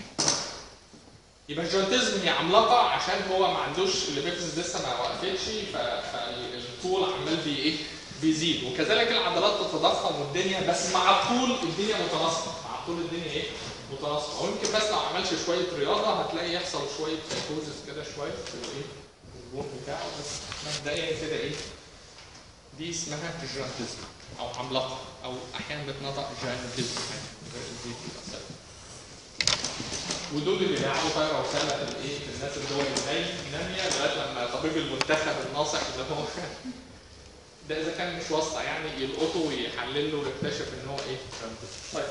يبقى الجانتيزم هي عملاقه عشان هو ما عندوش اللي بيفرز لسه ما وقفتش ف... فالطول عمال بي ايه بيزيد وكذلك العضلات تتضخم والدنيا بس مع الطول الدنيا متناسقه مع الطول الدنيا ايه متناسقه ويمكن بس لو عملش شويه رياضه هتلاقي يحصل شويه سايكوزس كده شويه في الايه في البون بتاعه بس مبدئيا كده ايه دي اسمها جرانتيزم او عملاقه او احيانا بتنطق جرانتيزم دي بتبقى ودول اللي بيلعبوا طايره وسله في الايه في الناس الدول الناميه لغايه لما طبيب المنتخب الناصح اللي هو ده اذا كان مش واسطه يعني يلقطه ويحلل له ويكتشف ان هو ايه طيب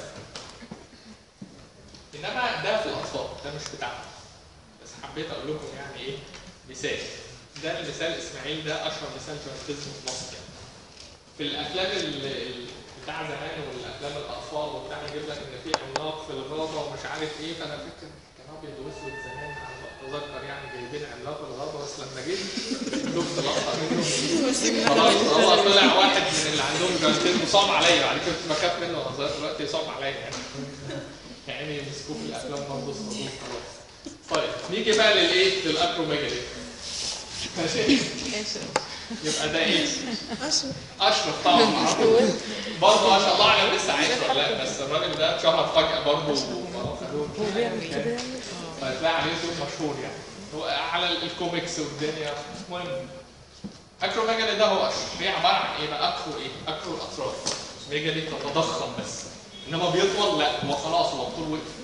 انما ده في الاطفال ده مش بتاعنا بس حبيت اقول لكم يعني ايه مثال ده المثال اسماعيل ده اشهر مثال جورناليزم في مصر يعني في الافلام ال- ال- بتاع زمان والافلام الاطفال وبتاع يجيب لك ان في عملاق في الغابه ومش عارف ايه فانا فاكر كان ابيض واسود زمان على ما اتذكر يعني جايبين عملاق الغابه بس لما جيت شفت لقطه منه خلاص هو طلع واحد من اللي عندهم جانتين وصعب عليا بعد كده كنت بخاف منه وانا صغير دلوقتي صعب عليا يعني يعني يعني مسكوه في الافلام برضه صدوق خلاص طيب نيجي بقى للايه للاكروميجالي ماشي ايش يبقى ده ايه اشرف طبعا معروف برضه ما شاء الله اعلم لسه عايش ولا لا بس الراجل ده اتشهر فجاه برضه هو بيعمل كده يعني فهتلاقي عليه صوت مشهور يعني هو على الكوميكس والدنيا المهم اكروميجالي ده هو اشرف هي عباره عن ايه بقى اكرو ايه اكرو الاطراف ميجالي تتضخم بس انما بيطول لا هو خلاص هو الطول وقف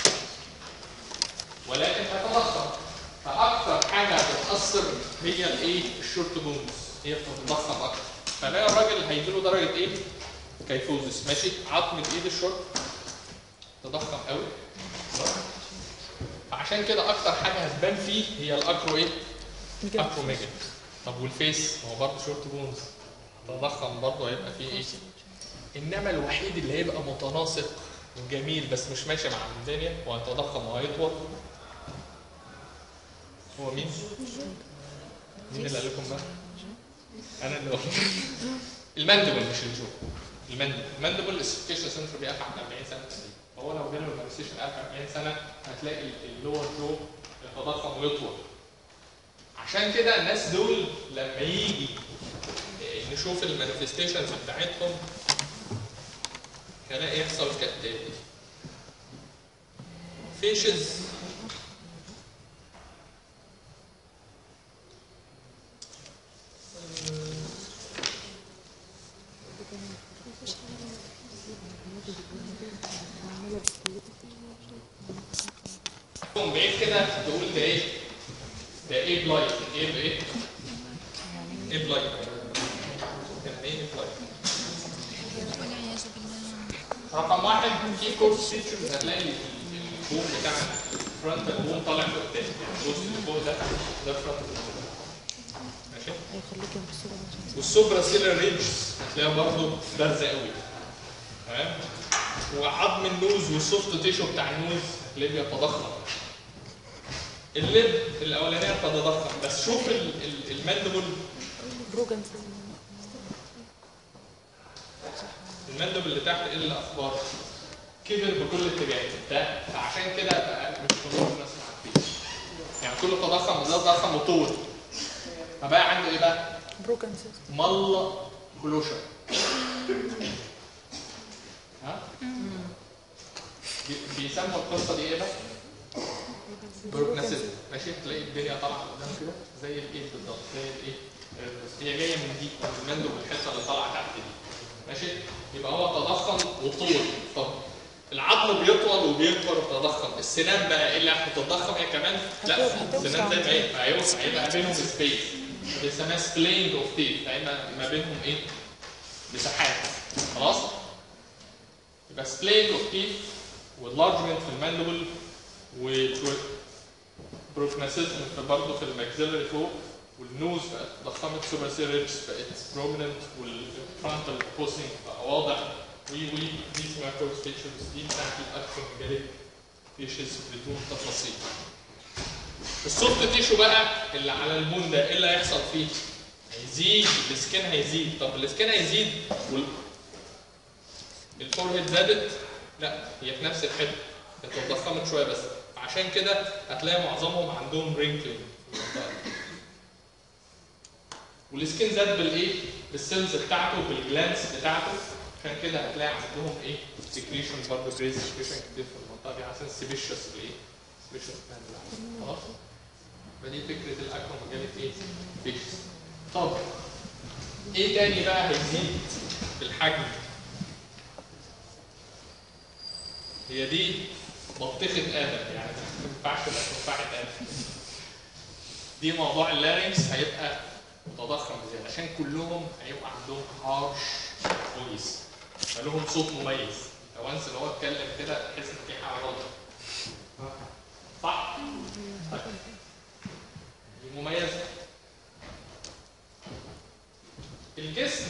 ولكن تتضخم فاكثر حاجه بتاثر هي الايه الشورت بونز هي بتتضخم اكتر فلاقي الراجل هيجي له درجه ايه كيفوزس ماشي عظمه ايد الشورت تضخم قوي فعشان كده اكتر حاجه هتبان فيه هي الاكرو ايه اكروميجالي طب والفيس هو برضه شورت بونز تضخم برضه هيبقى فيه ايه انما الوحيد اللي هيبقى متناسق وجميل بس مش ماشي مع الدنيا وهيتضخم وهيطول هو مين؟ مين اللي قال لكم بقى؟ انا اللي قلت الماندبل مش الجو الماندبل الماندبل السبكيشن سنتر بيقف عند 40 سنه تقريبا فهو لو جاله المانيفستيشن قف 40 سنه هتلاقي اللور جو يتضخم ويطول عشان كده الناس دول لما يجي نشوف المانيفستيشنز بتاعتهم هلاقي يحصل كالتالي فيشز من بعيد كده تقول ده ايه؟ ده ايه بلايك؟ ايه بايه؟ ايه بلايك؟ يعني ايه بلايك؟ والعياذ بالله رقم واحد في كورس فيتشرز هتلاقي البوم بتاع الفرونتال بوم طالع لقدام يعني الجزء اللي فوق ده ده فرونتال بوم ماشي هيخليك ينبسطوا عشان والسوبرا سيلر رينجز هتلاقيها برضه بارزه قوي تمام وعظم النوز والسوفت تيشو بتاع النوز هتلاقيه بيتضخم اللب الاولانيه بتتضخم بس شوف ال- ال- الماندبل بروجن المندب اللي تحت ايه الاخبار كبر بكل اتجاهات ده فعشان كده بقى مش كلهم الناس عارفين يعني كل تضخم ده ضخم وطول فبقى عنده ايه بقى بروجن سيستم مال كلوشر ها بي- بيسموا القصه دي ايه بقى بروجناسيزم ماشي تلاقي الدنيا طالعه قدام كده زي الايد بالظبط زي الايه هي جايه من دي من المندب الحته اللي طالعه تحت دي ماشي يبقى هو تضخم وطول طب العظم بيطول وبيكبر وتضخم السنان بقى ايه اللي هتتضخم هي كمان لا هتوسع. السنان زي ما هي هيوسع هيبقى بينهم سبيس بيسموها سبلينج اوف تيث هيبقى ما بينهم ايه مساحات خلاص يبقى سبلينج اوف تيث واللارجمنت في الماندبل وبروكناسيزم في برضه في الماكسيلري فوق والنوز بقت ضخمت سوبر سيريتش بقت بروميننت والفرونتال بوسنج بقى واضح وي وي دي اسمها كورس فيتشرز دي بتاعت الاكروميجاليك فيشز بدون تفاصيل السوفت تيشو بقى اللي على المون ده ايه اللي هيحصل فيه؟ هيزيد السكين هيزيد طب السكين هيزيد وال الفورهيد زادت لا هي في نفس الحته بس اتضخمت شويه بس عشان كده هتلاقي معظمهم عندهم رينكلينج والسكين زاد بالايه؟ بالسيلز بتاعته بالجلانس بتاعته عشان كده هتلاقي عندهم ايه؟ سكريشن برضه كريز سكريشن كتير في المنطقه دي عشان سيبيشس بالايه؟ سيبيشس خلاص؟ فدي فكره الاكروميجاليك ايه؟ فيشس طب ايه تاني بقى هيزيد في الحجم؟ هي دي بطيخة آدم يعني ما ينفعش تبقى تفاحة آدم دي موضوع اللارينكس هيبقى متضخم بزيادة عشان كلهم هيبقى عندهم هارش فويس فلهم صوت مميز وانس اللي هو اتكلم كده تحس ان في حاجة غلط صح؟ طيب. دي مميزة الجسم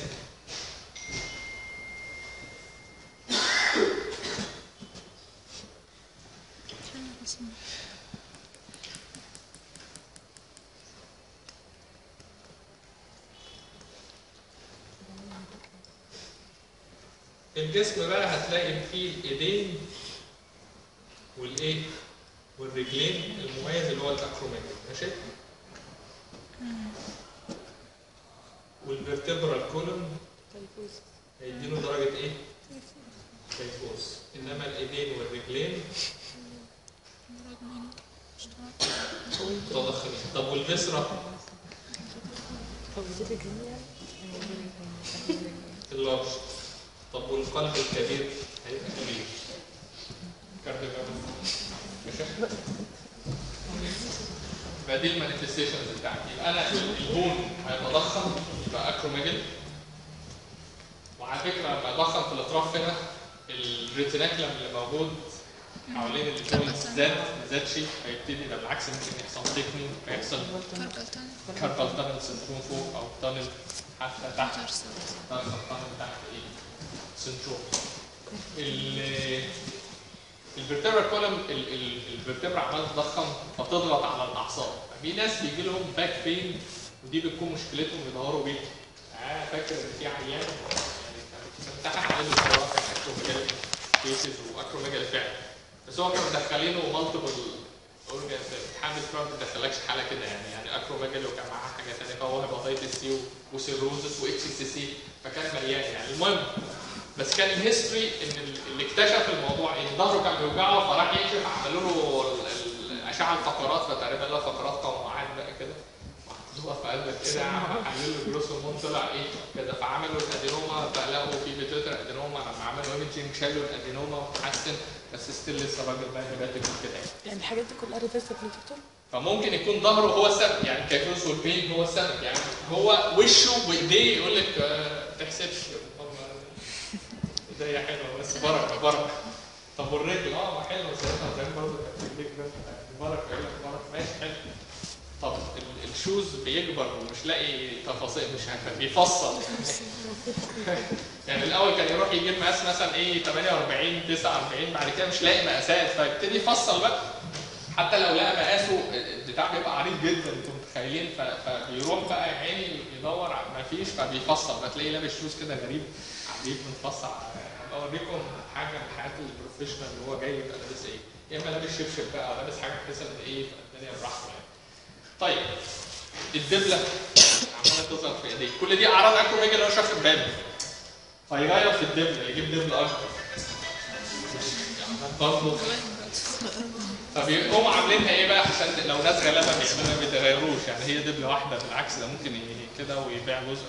الجسم بقى هتلاقي فيه الايدين والايه والرجلين المميز اللي هو الاكروميجالي ماشي والفيرتبرال كولوم تلفوز هيديله درجة ايه؟ تيفوس انما الايدين والرجلين متضخمين طب والفسرة فوزيت الجميع اللارج طب والقلب الكبير هيبقى كبير كارديوجرافي ماشي فدي المانيفستيشنز بتاعتي يبقى انا البون هيتضخم يبقى اكروميجل وعلى فكره لما اضخم في الاطراف هنا الريتيناكلم اللي موجود حوالين الجوينت زاد زاد شيء هيبتدي ده بالعكس ممكن يحصل تكني فيحصل كاربال تانل سندروم فوق او تانل حتى تحت تانل تانل تحت ايه سندروم ال الفيرتبرا كولم الفيرتبرا عماله تضخم فتضغط على الاعصاب في ناس بيجي لهم باك بين ودي بتكون مشكلتهم يدوروا بيها آه فاكر ان في عيان يعني امتحن عليه الدكتوراه كان اكروميجالي كيسز واكروميجالي فعلا بس هو كانوا مدخلينه مالتيبل اورجانز الامتحان بتاعه ما بتدخلكش حاله كده يعني يعني اكروميجالي وكان معاه حاجه ثانيه فهو هيباتيتس سي وسيروزس واتش سي سي فكان مليان يعني المهم بس كان الهيستوري ان ال- اللي اكتشف الموضوع ان ظهره كان بيوجعه فراح يكشف عملوا له ال- ال- الاشعه الفقرات فتقريبا لها فقرات قوقعات بقى كده محطوطه في قلبك كده حللوا له الجروس هرمون طلع ايه كده فعملوا الادينوما فلقوا في بيتوتر ادينوما لما عملوا ايمجنج شالوا الادينوما وتحسن بس ستيل لسه الراجل بقى هيباتيك وكده يعني يعني الحاجات دي كلها ريفرسبل يا دكتور فممكن يكون ظهره هو السبب يعني الكاكوز والبين هو السبب يعني هو وشه وايديه يقول لك آه، تحسبش ايديا حلوه بس بركه بركه طب والرجل اه ما حلوه ساعتها زي برضه كانت رجليك ده بركه يقول لك بركه ماشي حلو طب ال- الشوز بيكبر ومش لاقي تفاصيل مش عارف بيفصل يعني الاول كان يروح يجيب مقاس مثلا ايه 48 49 بعد كده مش لاقي مقاسات فيبتدي يفصل بقى حتى لو لقى مقاسه البتاع بيبقى عريض جدا انتوا متخيلين ف- فبيروح بقى يا عيني يدور على ما فيش فبيفصل فتلاقيه لابس شوز كده غريب عجيب متفصل هبقى اوريكم حاجه من حياه البروفيشنال اللي هو جاي يبقى لابس ايه يا اما لابس شبشب بقى او لابس حاجه بحيث ان ايه الدنيا براحته يعني طيب الدبله عماله تظهر في ايديك كل دي اعراض اكروميجا اللي هو مش واخد باله فيغير في الدبله يجيب دبله اكبر برضه فبيقوموا عاملينها ايه بقى عشان لو ناس غلابه بيعملوها ما بيتغيروش يعني هي دبله واحده بالعكس ده ممكن ي- كده ويبيع جزء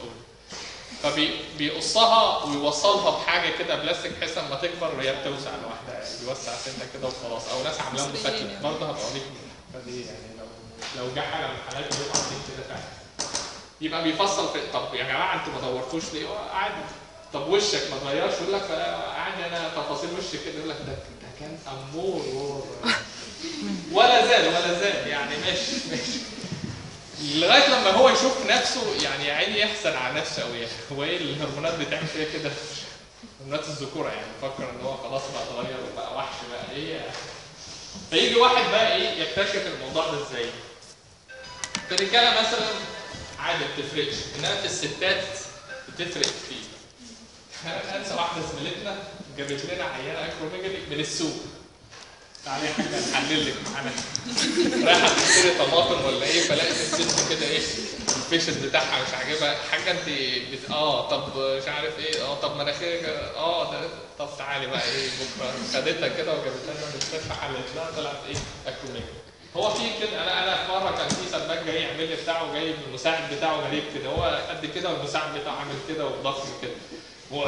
فبيقصها ويوصلها بحاجه كده بلاستيك بحيث لما تكبر هي بتوسع لوحدها يعني بيوسع سنه كده وخلاص او ناس عاملاها مفتله برضه هبقى اوريك فدي يعني لو لو جه حاجه من الحالات دي بيبقى عاملين كده فعلا يبقى بيفصل في طب يا جماعه انتوا ما دورتوش ليه؟ هو عادي طب وشك ما اتغيرش يقول لك آه، عادي انا تفاصيل وشك كده يقول لك ده ده كان امور وهو ولا زال ولا زال يعني ماشي ماشي لغايه لما هو يشوف نفسه يعني يا عيني يحزن على نفسه قوي هو ايه الهرمونات بتعمل فيها كده هرمونات الذكوره يعني فكر ان هو خلاص بقى اتغير وبقى وحش بقى ايه فيجي واحد بقى ايه يكتشف الموضوع ده ازاي في الرجاله مثلا عادي ما بتفرقش انما في الستات بتفرق كتير انا انسى واحده زميلتنا جابت لنا عيانه اكروميجالي من السوق تعالي يا حاجه نحلل لك معانا رايحه تشتري طماطم ولا ايه فلقيت الست كده ايه الفيشن بتاعها مش عاجبها حاجه انت بت... اه طب مش عارف ايه اه طب مناخيرك اه ده طب تعالي بقى ايه بكره خدتها كده وجابت لنا من المستشفى حلت لها طلعت ايه اكروميجالي هو في كده انا انا في مره كان في سباك جاي يعمل لي بتاعه جاي المساعد بتاعه غريب كده هو قد كده والمساعد بتاعه عامل كده وضخم كده و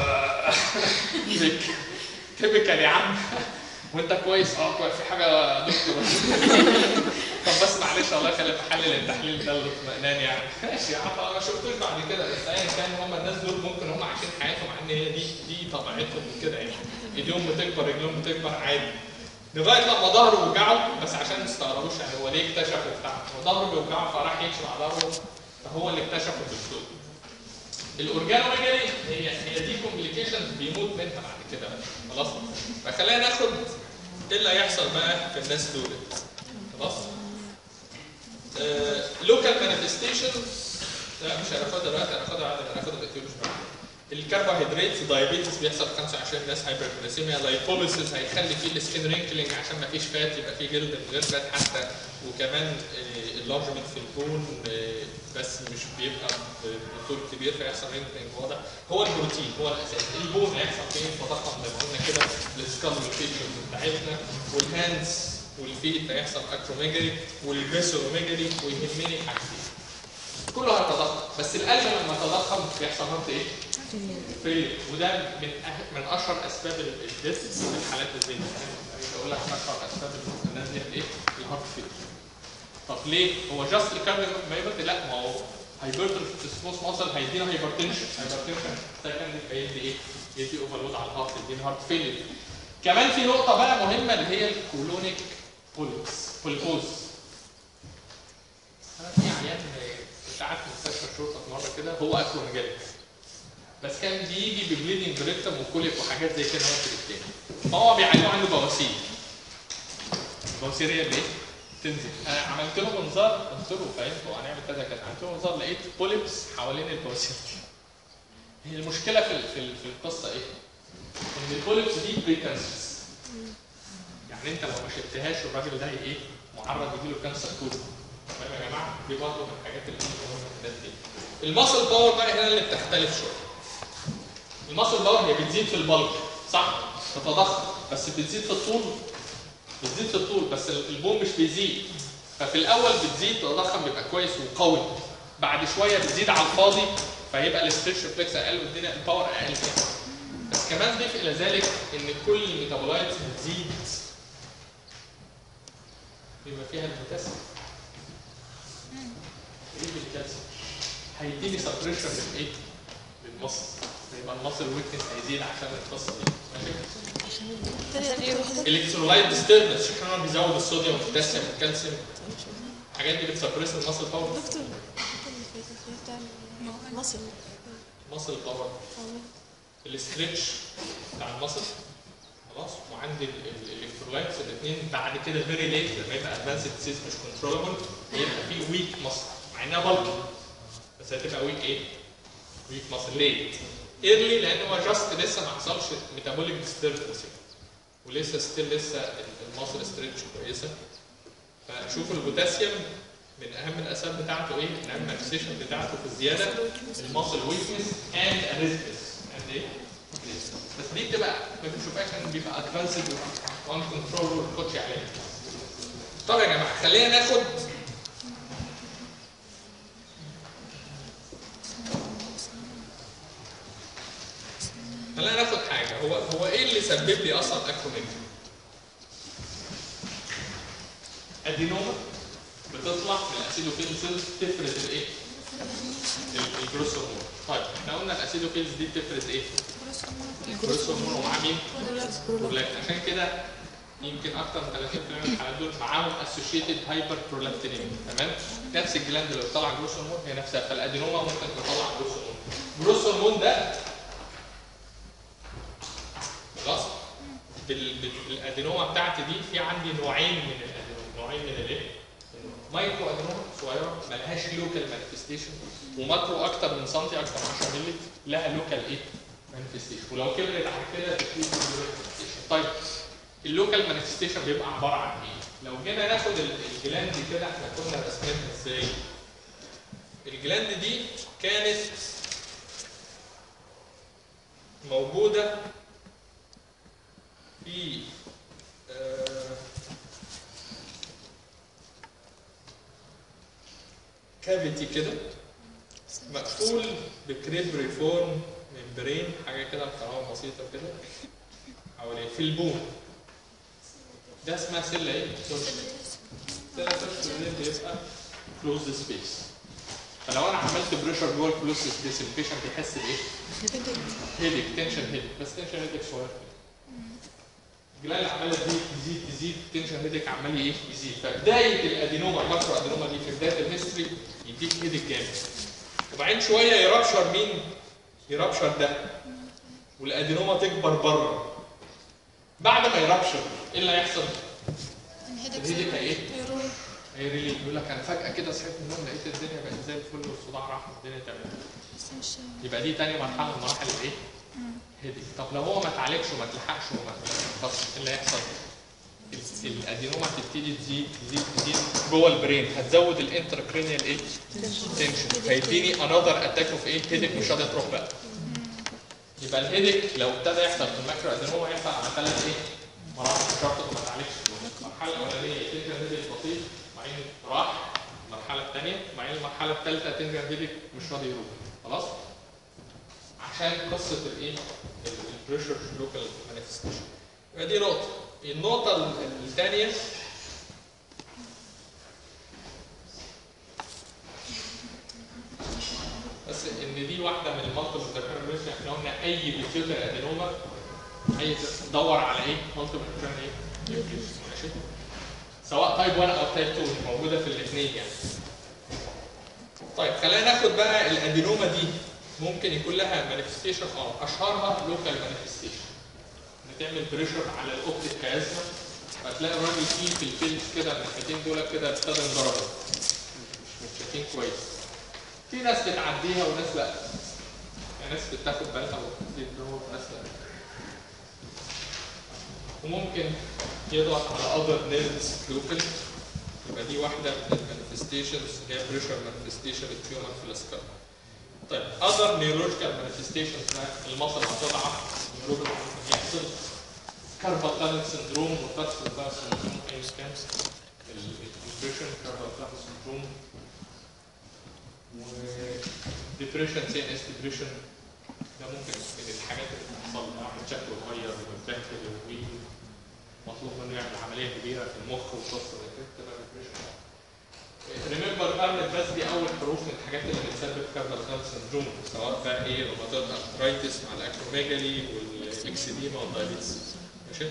تبكل يا عم وانت كويس اه كويس في حاجه يا دكتور طب بس معلش الله يخليك احلل التحليل ده الاطمئنان يعني ماشي يا عم أنا ما شفتوش بعد كده بس ايا كان هم الناس دول ممكن هم عايشين حياتهم مع ان هي دي دي طبيعتهم كده يعني ايديهم بتكبر رجلهم بتكبر عادي لغايه لما ظهره وجعه بس عشان ما تستغربوش يعني هو ليه اكتشفوا بتاع هو ظهره بيوجعه فراح يكشف على ظهره فهو اللي اكتشفه الدكتور الاورجانوميجالي هي هي دي كومبليكيشنز بيموت منها بعد كده بقى خلاص فخلينا ناخد ايه اللي هيحصل بقى في الناس دول خلاص لوكال مانيفستيشنز لا مش هناخدها دلوقتي هناخدها بعد ما ناخد الايتيولوجي بعد الكربوهيدرات دايابيتس بيحصل في 25 ناس هايبرجليسيميا لايبوليسيس هيخلي فيه السكين رينكلينج عشان ما فيش فات يبقى فيه جلد من غير فات حتى وكمان اللارجمنت في البون آه، بس مش بيبقى ب- بطول كبير فيحصل رينكلينج واضح هو البروتين هو الاساس البون هيحصل فيه تضخم زي ما قلنا كده السكال والفيتشرز بتاعتنا والهاندز والفيت هيحصل اكروميجري والبيسوميجري ويهمني حاجتين كله هيتضخم بس القلب لما يتضخم بيحصل هارت ايه؟ فيلير وده من أه... من اشهر اسباب الديث في حالات الزين بقول لك اشهر اسباب الناس دي ايه؟ الهارت فيلير طب ليه؟ هو جاست الكارديو مايوباثي لا ما هو هايبرتروفي في السموث ماسل هيدينا هايبرتنشن هايبرتنشن سكند هيدي ايه؟ يدي اوفرلود على الهارت يدينا هارت فيلير كمان في نقطة بقى مهمة اللي هي الكولونيك بوليبس بوليبوز انا في عيان كنت قاعد في مستشفى الشرطه في مره كده هو اكروميجاليك بس كان بيجي ببليدنج بريكتم وكوليك وحاجات زي كده هو في التاني فهو بيعلموا عنده بواسير البواسير هي اللي ايه؟ تنزل انا عملت له منظار قلت له فاهم هو هنعمل كذا كذا عملت له منظار لقيت بوليبس حوالين البواسير دي هي المشكله في ال- في ال- في القصه ايه؟ ان البوليبس دي بريكانسرز يعني انت لو ما شلتهاش الراجل ده ايه؟ معرض يجي له كانسر كله تمام يا جماعه دي برضه من الحاجات اللي مهمه في الناس دي الماسل باور بقى هنا اللي بتختلف شويه الماسل باور هي بتزيد في البلك صح؟ تتضخم بس بتزيد في الطول بتزيد في الطول بس البوم مش بيزيد ففي الاول بتزيد تتضخم بيبقى كويس وقوي بعد شويه بتزيد على الفاضي فيبقى الستريتش ريفلكس اقل والدنيا الباور اقل كده بس كمان ضيف الى ذلك ان كل الميتابولايتس بتزيد بما فيها البوتاسيوم ايه بالكالسيوم هيديني سبريشن للايه؟ للمصل يبقى المصل ويكنس هيزيد عشان القصه دي ماشي الكترولايت ديستربنس عشان هو بيزود الصوديوم والبوتاسيوم والكالسيوم الحاجات دي بتسبريس المصل باور دكتور مصر مصل باور الاسترتش بتاع المصل خلاص وعندي الالكترولايتس الاثنين بعد كده فيري ليت لما يبقى ادفانسد ديزيز مش كنترولبل هيبقى في ويك مصل مع انها بلك بس هتبقى ويك ايه؟ ويك مصل ليت ايرلي لان هو جاست لسه ما حصلش ميتابوليك ديستربنس ولسه ستيل لسه المصل ستريتش كويسه فشوف البوتاسيوم من اهم الاسباب بتاعته ايه؟ من اهم المانيفستيشن بتاعته في الزياده المصل ويكنس اند اريزمس اند ايه؟ بس دي بتبقى ما بنشوفهاش ان بيبقى ادفانسد وان كنترول وما بناخدش عليها. طب يا جماعه خلينا ناخد خلينا ناخد حاجه هو هو ايه اللي سبب لي اصلا اكروميجري؟ ادينوما بتطلع من الاسيدوفيل سيلز تفرز الايه؟ ال- الجروس هرمون. طيب احنا قلنا الاسيدوفيلز دي بتفرز ايه؟ الجروس هرمون ومعاه مين؟ برولاكتين عشان كده يمكن اكتر من 30% من الحالات دول معاهم اسوشيتد هايبر برولكتينيميا تمام؟ نفس الجلاند اللي بتطلع جروس هرمون هي نفسها فالادينوما ممكن تطلع جروس هرمون. جروس هرمون ده خلاص؟ بال- بال- بالادينوما بتاعتي دي في عندي نوعين من الادينوما نوعين من الايه؟ مايكرو ادينوما صغيره ملهاش لوكال مانيفستيشن وماكرو اكتر من سنتي اكتر من 10 مللي لها لوكال ايه؟ مانيفستيشن ولو كبرت عن كده بتبتدي manifestation. طيب اللوكال مانيفستيشن بيبقى عباره عن ايه؟ لو جينا ناخد ال- الجلاند دي كده احنا كنا رسمينها ازاي؟ الجلاند دي كانت موجوده في آه، كافيتي كده مقفول بكريب ريفورم ممبرين حاجه كده بقناه بسيطه كده حواليه في البون ده اسمها سله ايه؟ سله سيرش بيبقى كلوز سبيس فلو انا عملت بريشر جوه الكلوز سبيس البيشنت بيحس بايه؟ هيدك تنشن هيدك بس تنشن هيدك صغير كده الجلاله عماله تزيد تزيد تزيد تنشن هيدك عمال ايه يزيد فبدايه الادينوما الماكرو ادينوما دي في بدايه الهيستوري يديك هيدك جامد وبعدين شويه يرابشر مين؟ يرابشر ده والادينوما تكبر بره بعد ما يرابشر ايه اللي هيحصل؟ الهيدك هي ايه؟ هي ريلي يقول لك انا فجاه كده صحيت من النوم لقيت الدنيا بقت زي الفل والصداع راح والدنيا تمام بس مش يبقى دي تاني مرحله من مراحل الايه؟ هيدك طب لو هو ما اتعالجش وما اتلحقش وما خلاص ايه اللي هيحصل؟ ال- الادينوما هتبتدي تزيد تزيد تزيد جوه البرين هتزود الانتركرينيال ايه؟ تنشن فيديني انذر اتاك اوف ايه؟ هيدك مش راضيه تروح بقى يبقى الهيدك لو ابتدى يحصل في الماكرو ادينوما هيحصل على ثلاث ايه؟ مراحل مش شرط وما اتعالجش المرحله الاولانيه تنشن هيدك بسيط بعدين راح المرحله الثانيه بعدين المرحله الثالثه تنشن هيدك مش راضي يروح خلاص؟ عشان قصه الايه؟ البريشر لوكال مانيفستيشن. يبقى دي نقطه. النقطه الثانيه بس ان دي واحده من المالتيبل ذكر احنا قلنا اي بيتيوتر ادينوما اي تدور على ايه؟ مالتيبل ذكر ايه؟ nucleus. ماشي؟ سواء تايب 1 او تايب 2 موجوده في الاثنين يعني. طيب خلينا ناخد بقى الادينوما دي ممكن يكون لها مانيفستيشن اه اشهرها لوكال مانيفستيشن بتعمل بريشر على الاوبتيك كازما فتلاقي الراجل فيه في الفيلم كده الناحيتين دول كده ابتدى ينضرب مش متشافين كويس في ناس بتعديها وناس لا يعني ناس بتاخد بالها وبتدور وناس لا وممكن يضغط على other nerves local يبقى دي واحده من المانيفستيشنز اللي هي بريشر مانيفستيشن التيومر في الاسكار طيب other neurological manifestations بقى المصل هتضعف النيورولوجي ممكن يحصل كاربال تانل سندروم وتاتسل تانل سندروم اي سكانس الديبريشن كاربال تانل سندروم وديبريشن سي ان اس ديبريشن ده ممكن من الحاجات اللي بتحصل واحد شكله اتغير ومتبهدل وويل مطلوب منه يعمل عمليه كبيره في المخ وقصه زي كده تبقى ديبريشن ريمبر ارنب بس دي اول حروف من الحاجات اللي بتسبب كاربال تانل سندروم سواء بقى ايه روماتويد ارثرايتس مع الاكروميجالي والاكسديما والدايبيتس ماشي؟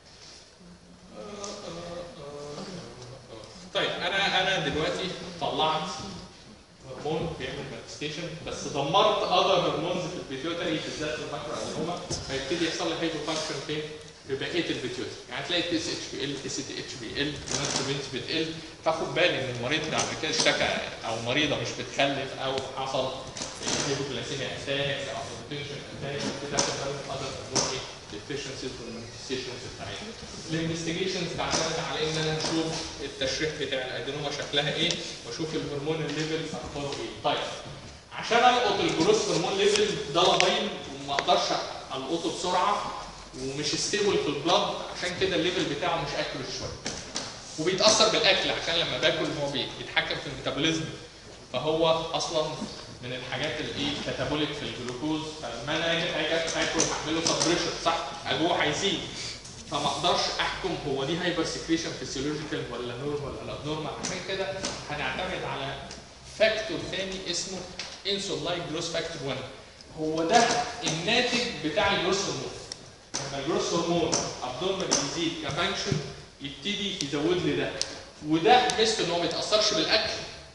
طيب انا انا دلوقتي طلعت هرمون بيعمل مانيفستيشن بس دمرت اذر هرمونز في البيتيوتري بالذات في الماكرو ادينوما فيبتدي يحصل لي هيدرو فانكشن فين؟ في بقيه البيتيوتري يعني هتلاقي التي اس اتش بي ال التي تي اتش بي ال الانسترومنتس بتقل فاخد بالي ان المريض ده قبل كده اشتكى او مريضه مش بتخلف او حصل هيبوكلاسيميا اتاك او هيبوتنشن اتاك كده اخد بالي من اذر هرمون الديفيشنسيز والمانيفستيشنز بتاعتها. الانفستيجيشنز تعتمد على ان انا اشوف التشريح بتاع الادينوما شكلها ايه واشوف الهرمون الليفل اخباره ايه. طيب عشان القط الجروس هرمون ليفل ده لابايل وما اقدرش القطه بسرعه ومش ستيبل في البلاد عشان كده الليفل بتاعه مش اكل شويه. وبيتاثر بالاكل عشان لما باكل هو بيتحكم في الميتابوليزم فهو اصلا من الحاجات الايه كاتابوليك في الجلوكوز فلما انا اجي اجي اكل هعمله سبريشن صح اجوع هيزيد فما اقدرش احكم هو دي هايبر سكريشن فيسيولوجيكال ولا نورمال ولا ابنورمال عشان كده هنعتمد على فاكتور ثاني اسمه انسول لايك جروس فاكتور 1 هو ده الناتج بتاع الجروس هرمون لما الجروس هرمون ابنورمال يزيد كفانكشن يبتدي يزود لي ده وده ميزته ان هو ما يتاثرش بالاكل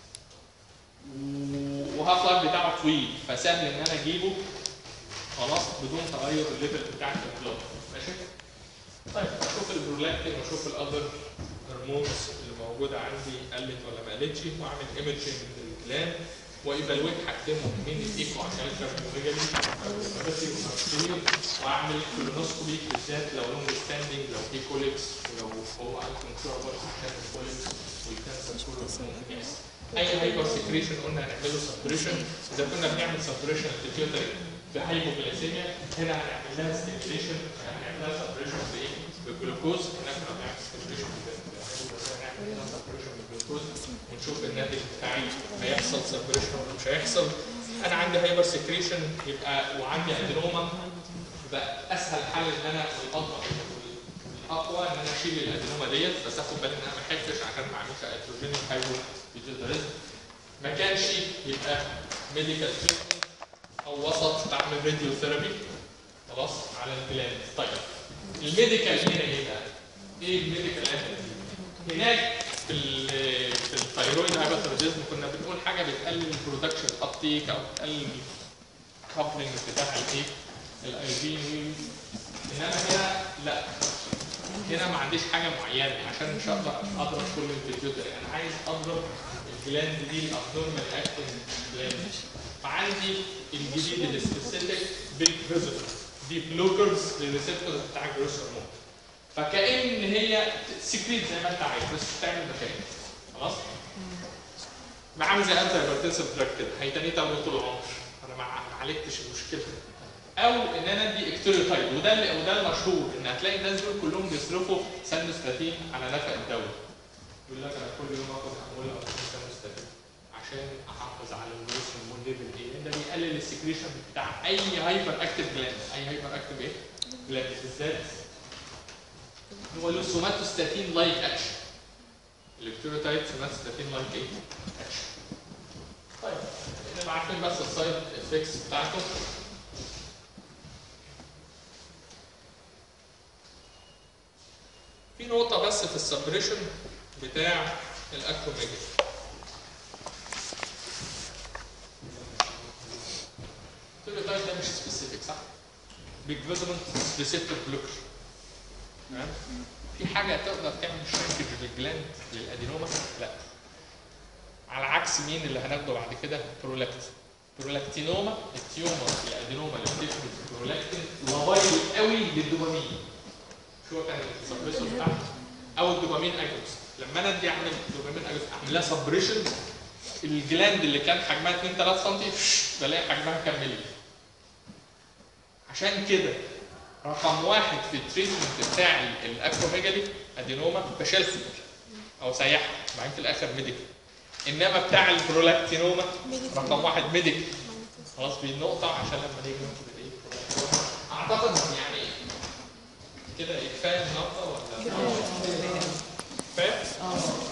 وهاف لايف بتاعه طويل فسهل ان انا اجيبه خلاص بدون تغير الليفل بتاع البلاد ماشي طيب اشوف البرولاكتين واشوف الاذر هرمونز اللي موجوده عندي قلت ولا ما قلتش واعمل ايمجنج للكلام وايفالويت حاجتين مهمين الايكو عشان الكاربوميجالي واعمل كولونوسكوبي بالذات لو لونج ستاندنج لو في كوليكس ولو هو انكونترول عشان الكوليكس والكانسر كله ممكن يحصل اي هايبر سكريشن قلنا هنعمله سبريشن اذا كنا بنعمل سبريشن في التيوتري في هايبوغليسيميا هنا هنعمل لها ستيميليشن هنعمل لها سبريشن في ايه؟ بالجلوكوز هنا كنا بنعمل ستيميليشن هنعمل لها سبريشن بالجلوكوز ونشوف الناتج بتاعي هيحصل سبريشن ولا مش هيحصل انا عندي هايبر سكريشن يبقى وعندي ادينوما يبقى اسهل حل ان انا الاضمن الاقوى ان انا اشيل الادينوما ديت بس اخد بالي ان انا ما احبش عشان ما اعملش اتروجينيك هايبو بيتيوتريزم ما كانش يبقى ميديكال تريتمنت او وسط بعمل راديو ثيرابي خلاص على الجلاند طيب الميديكال هنا ايه بقى؟ ايه الميديكال هنا؟ هناك في ال في الثايرويد هايبوثيروديزم كنا بنقول حاجه بتقلل البرودكشن ابتيك او بتقلل الكابلنج بتاع الايه؟ الايودين انما هنا لا هنا ما عنديش حاجه معينه عشان مش هقدر اضرب كل الفيديوتر انا عايز اضرب الجلاند دي الابنورمال اكتنج جلاند فعندي الجديد السبيسيفيك بالفيزيبل دي بلوكرز للريسبتورز بتاع الجروس هرمون فكأن هي سكريت زي ما انت عايز بس بتعمل مشاكل خلاص عامل زي انت هايبرتنسيف دراج كده هيتني تاخده طول العمر انا ما ما عالجتش المشكله او ان انا ادي اكتوريوتايد وده اللي وده المشهور ان هتلاقي الناس دول كلهم بيصرفوا ساندوستاتين على نفق الدواء يقول لك انا كل يوم اخد امول او ساندوستاتين عشان احافظ على الجلوس هرمون ليفل ايه لان ده بيقلل السكريشن بتاع اي هايبر اكتيف جلاند اي هايبر اكتيف ايه جلاند بالذات هو له سوماتوستاتين لايك اكشن الاكتوريوتايد سوماتوستاتين لايك ايه اكشن طيب نبقى عارفين بس السايد افكتس بتاعته في نقطة بس في السبريشن بتاع الاكروميجل التايب ده مش سبيسيفيك صح؟ بيج فيزمنت سبيسيفيك بلوكر تمام؟ في حاجة تقدر تعمل شرينكج للجلاند للادينوما؟ لا على عكس مين اللي هناخده بعد كده؟ برولاكتين برولاكتينوما التيومر الادينوما اللي بتفرز برولاكتين لوايل قوي للدوبامين شو كان السبريسور بتاعها او الدوبامين اجونست لما انا ادي اعمل دوبامين اجونست اعمل لها سبريشن الجلاند اللي كان حجمها 2 3 سم بلاقي حجمها كمل عشان كده رقم واحد في التريتمنت بتاع ال- الاكروميجالي ادينوما بشيلها او سيحها بعدين في الاخر ميديكال انما بتاع البرولاكتينوما رقم واحد ميديكال خلاص بالنقطة عشان لما نيجي ناخد الايه اعتقد يعني كده كفايه النهارده ولا كفايه؟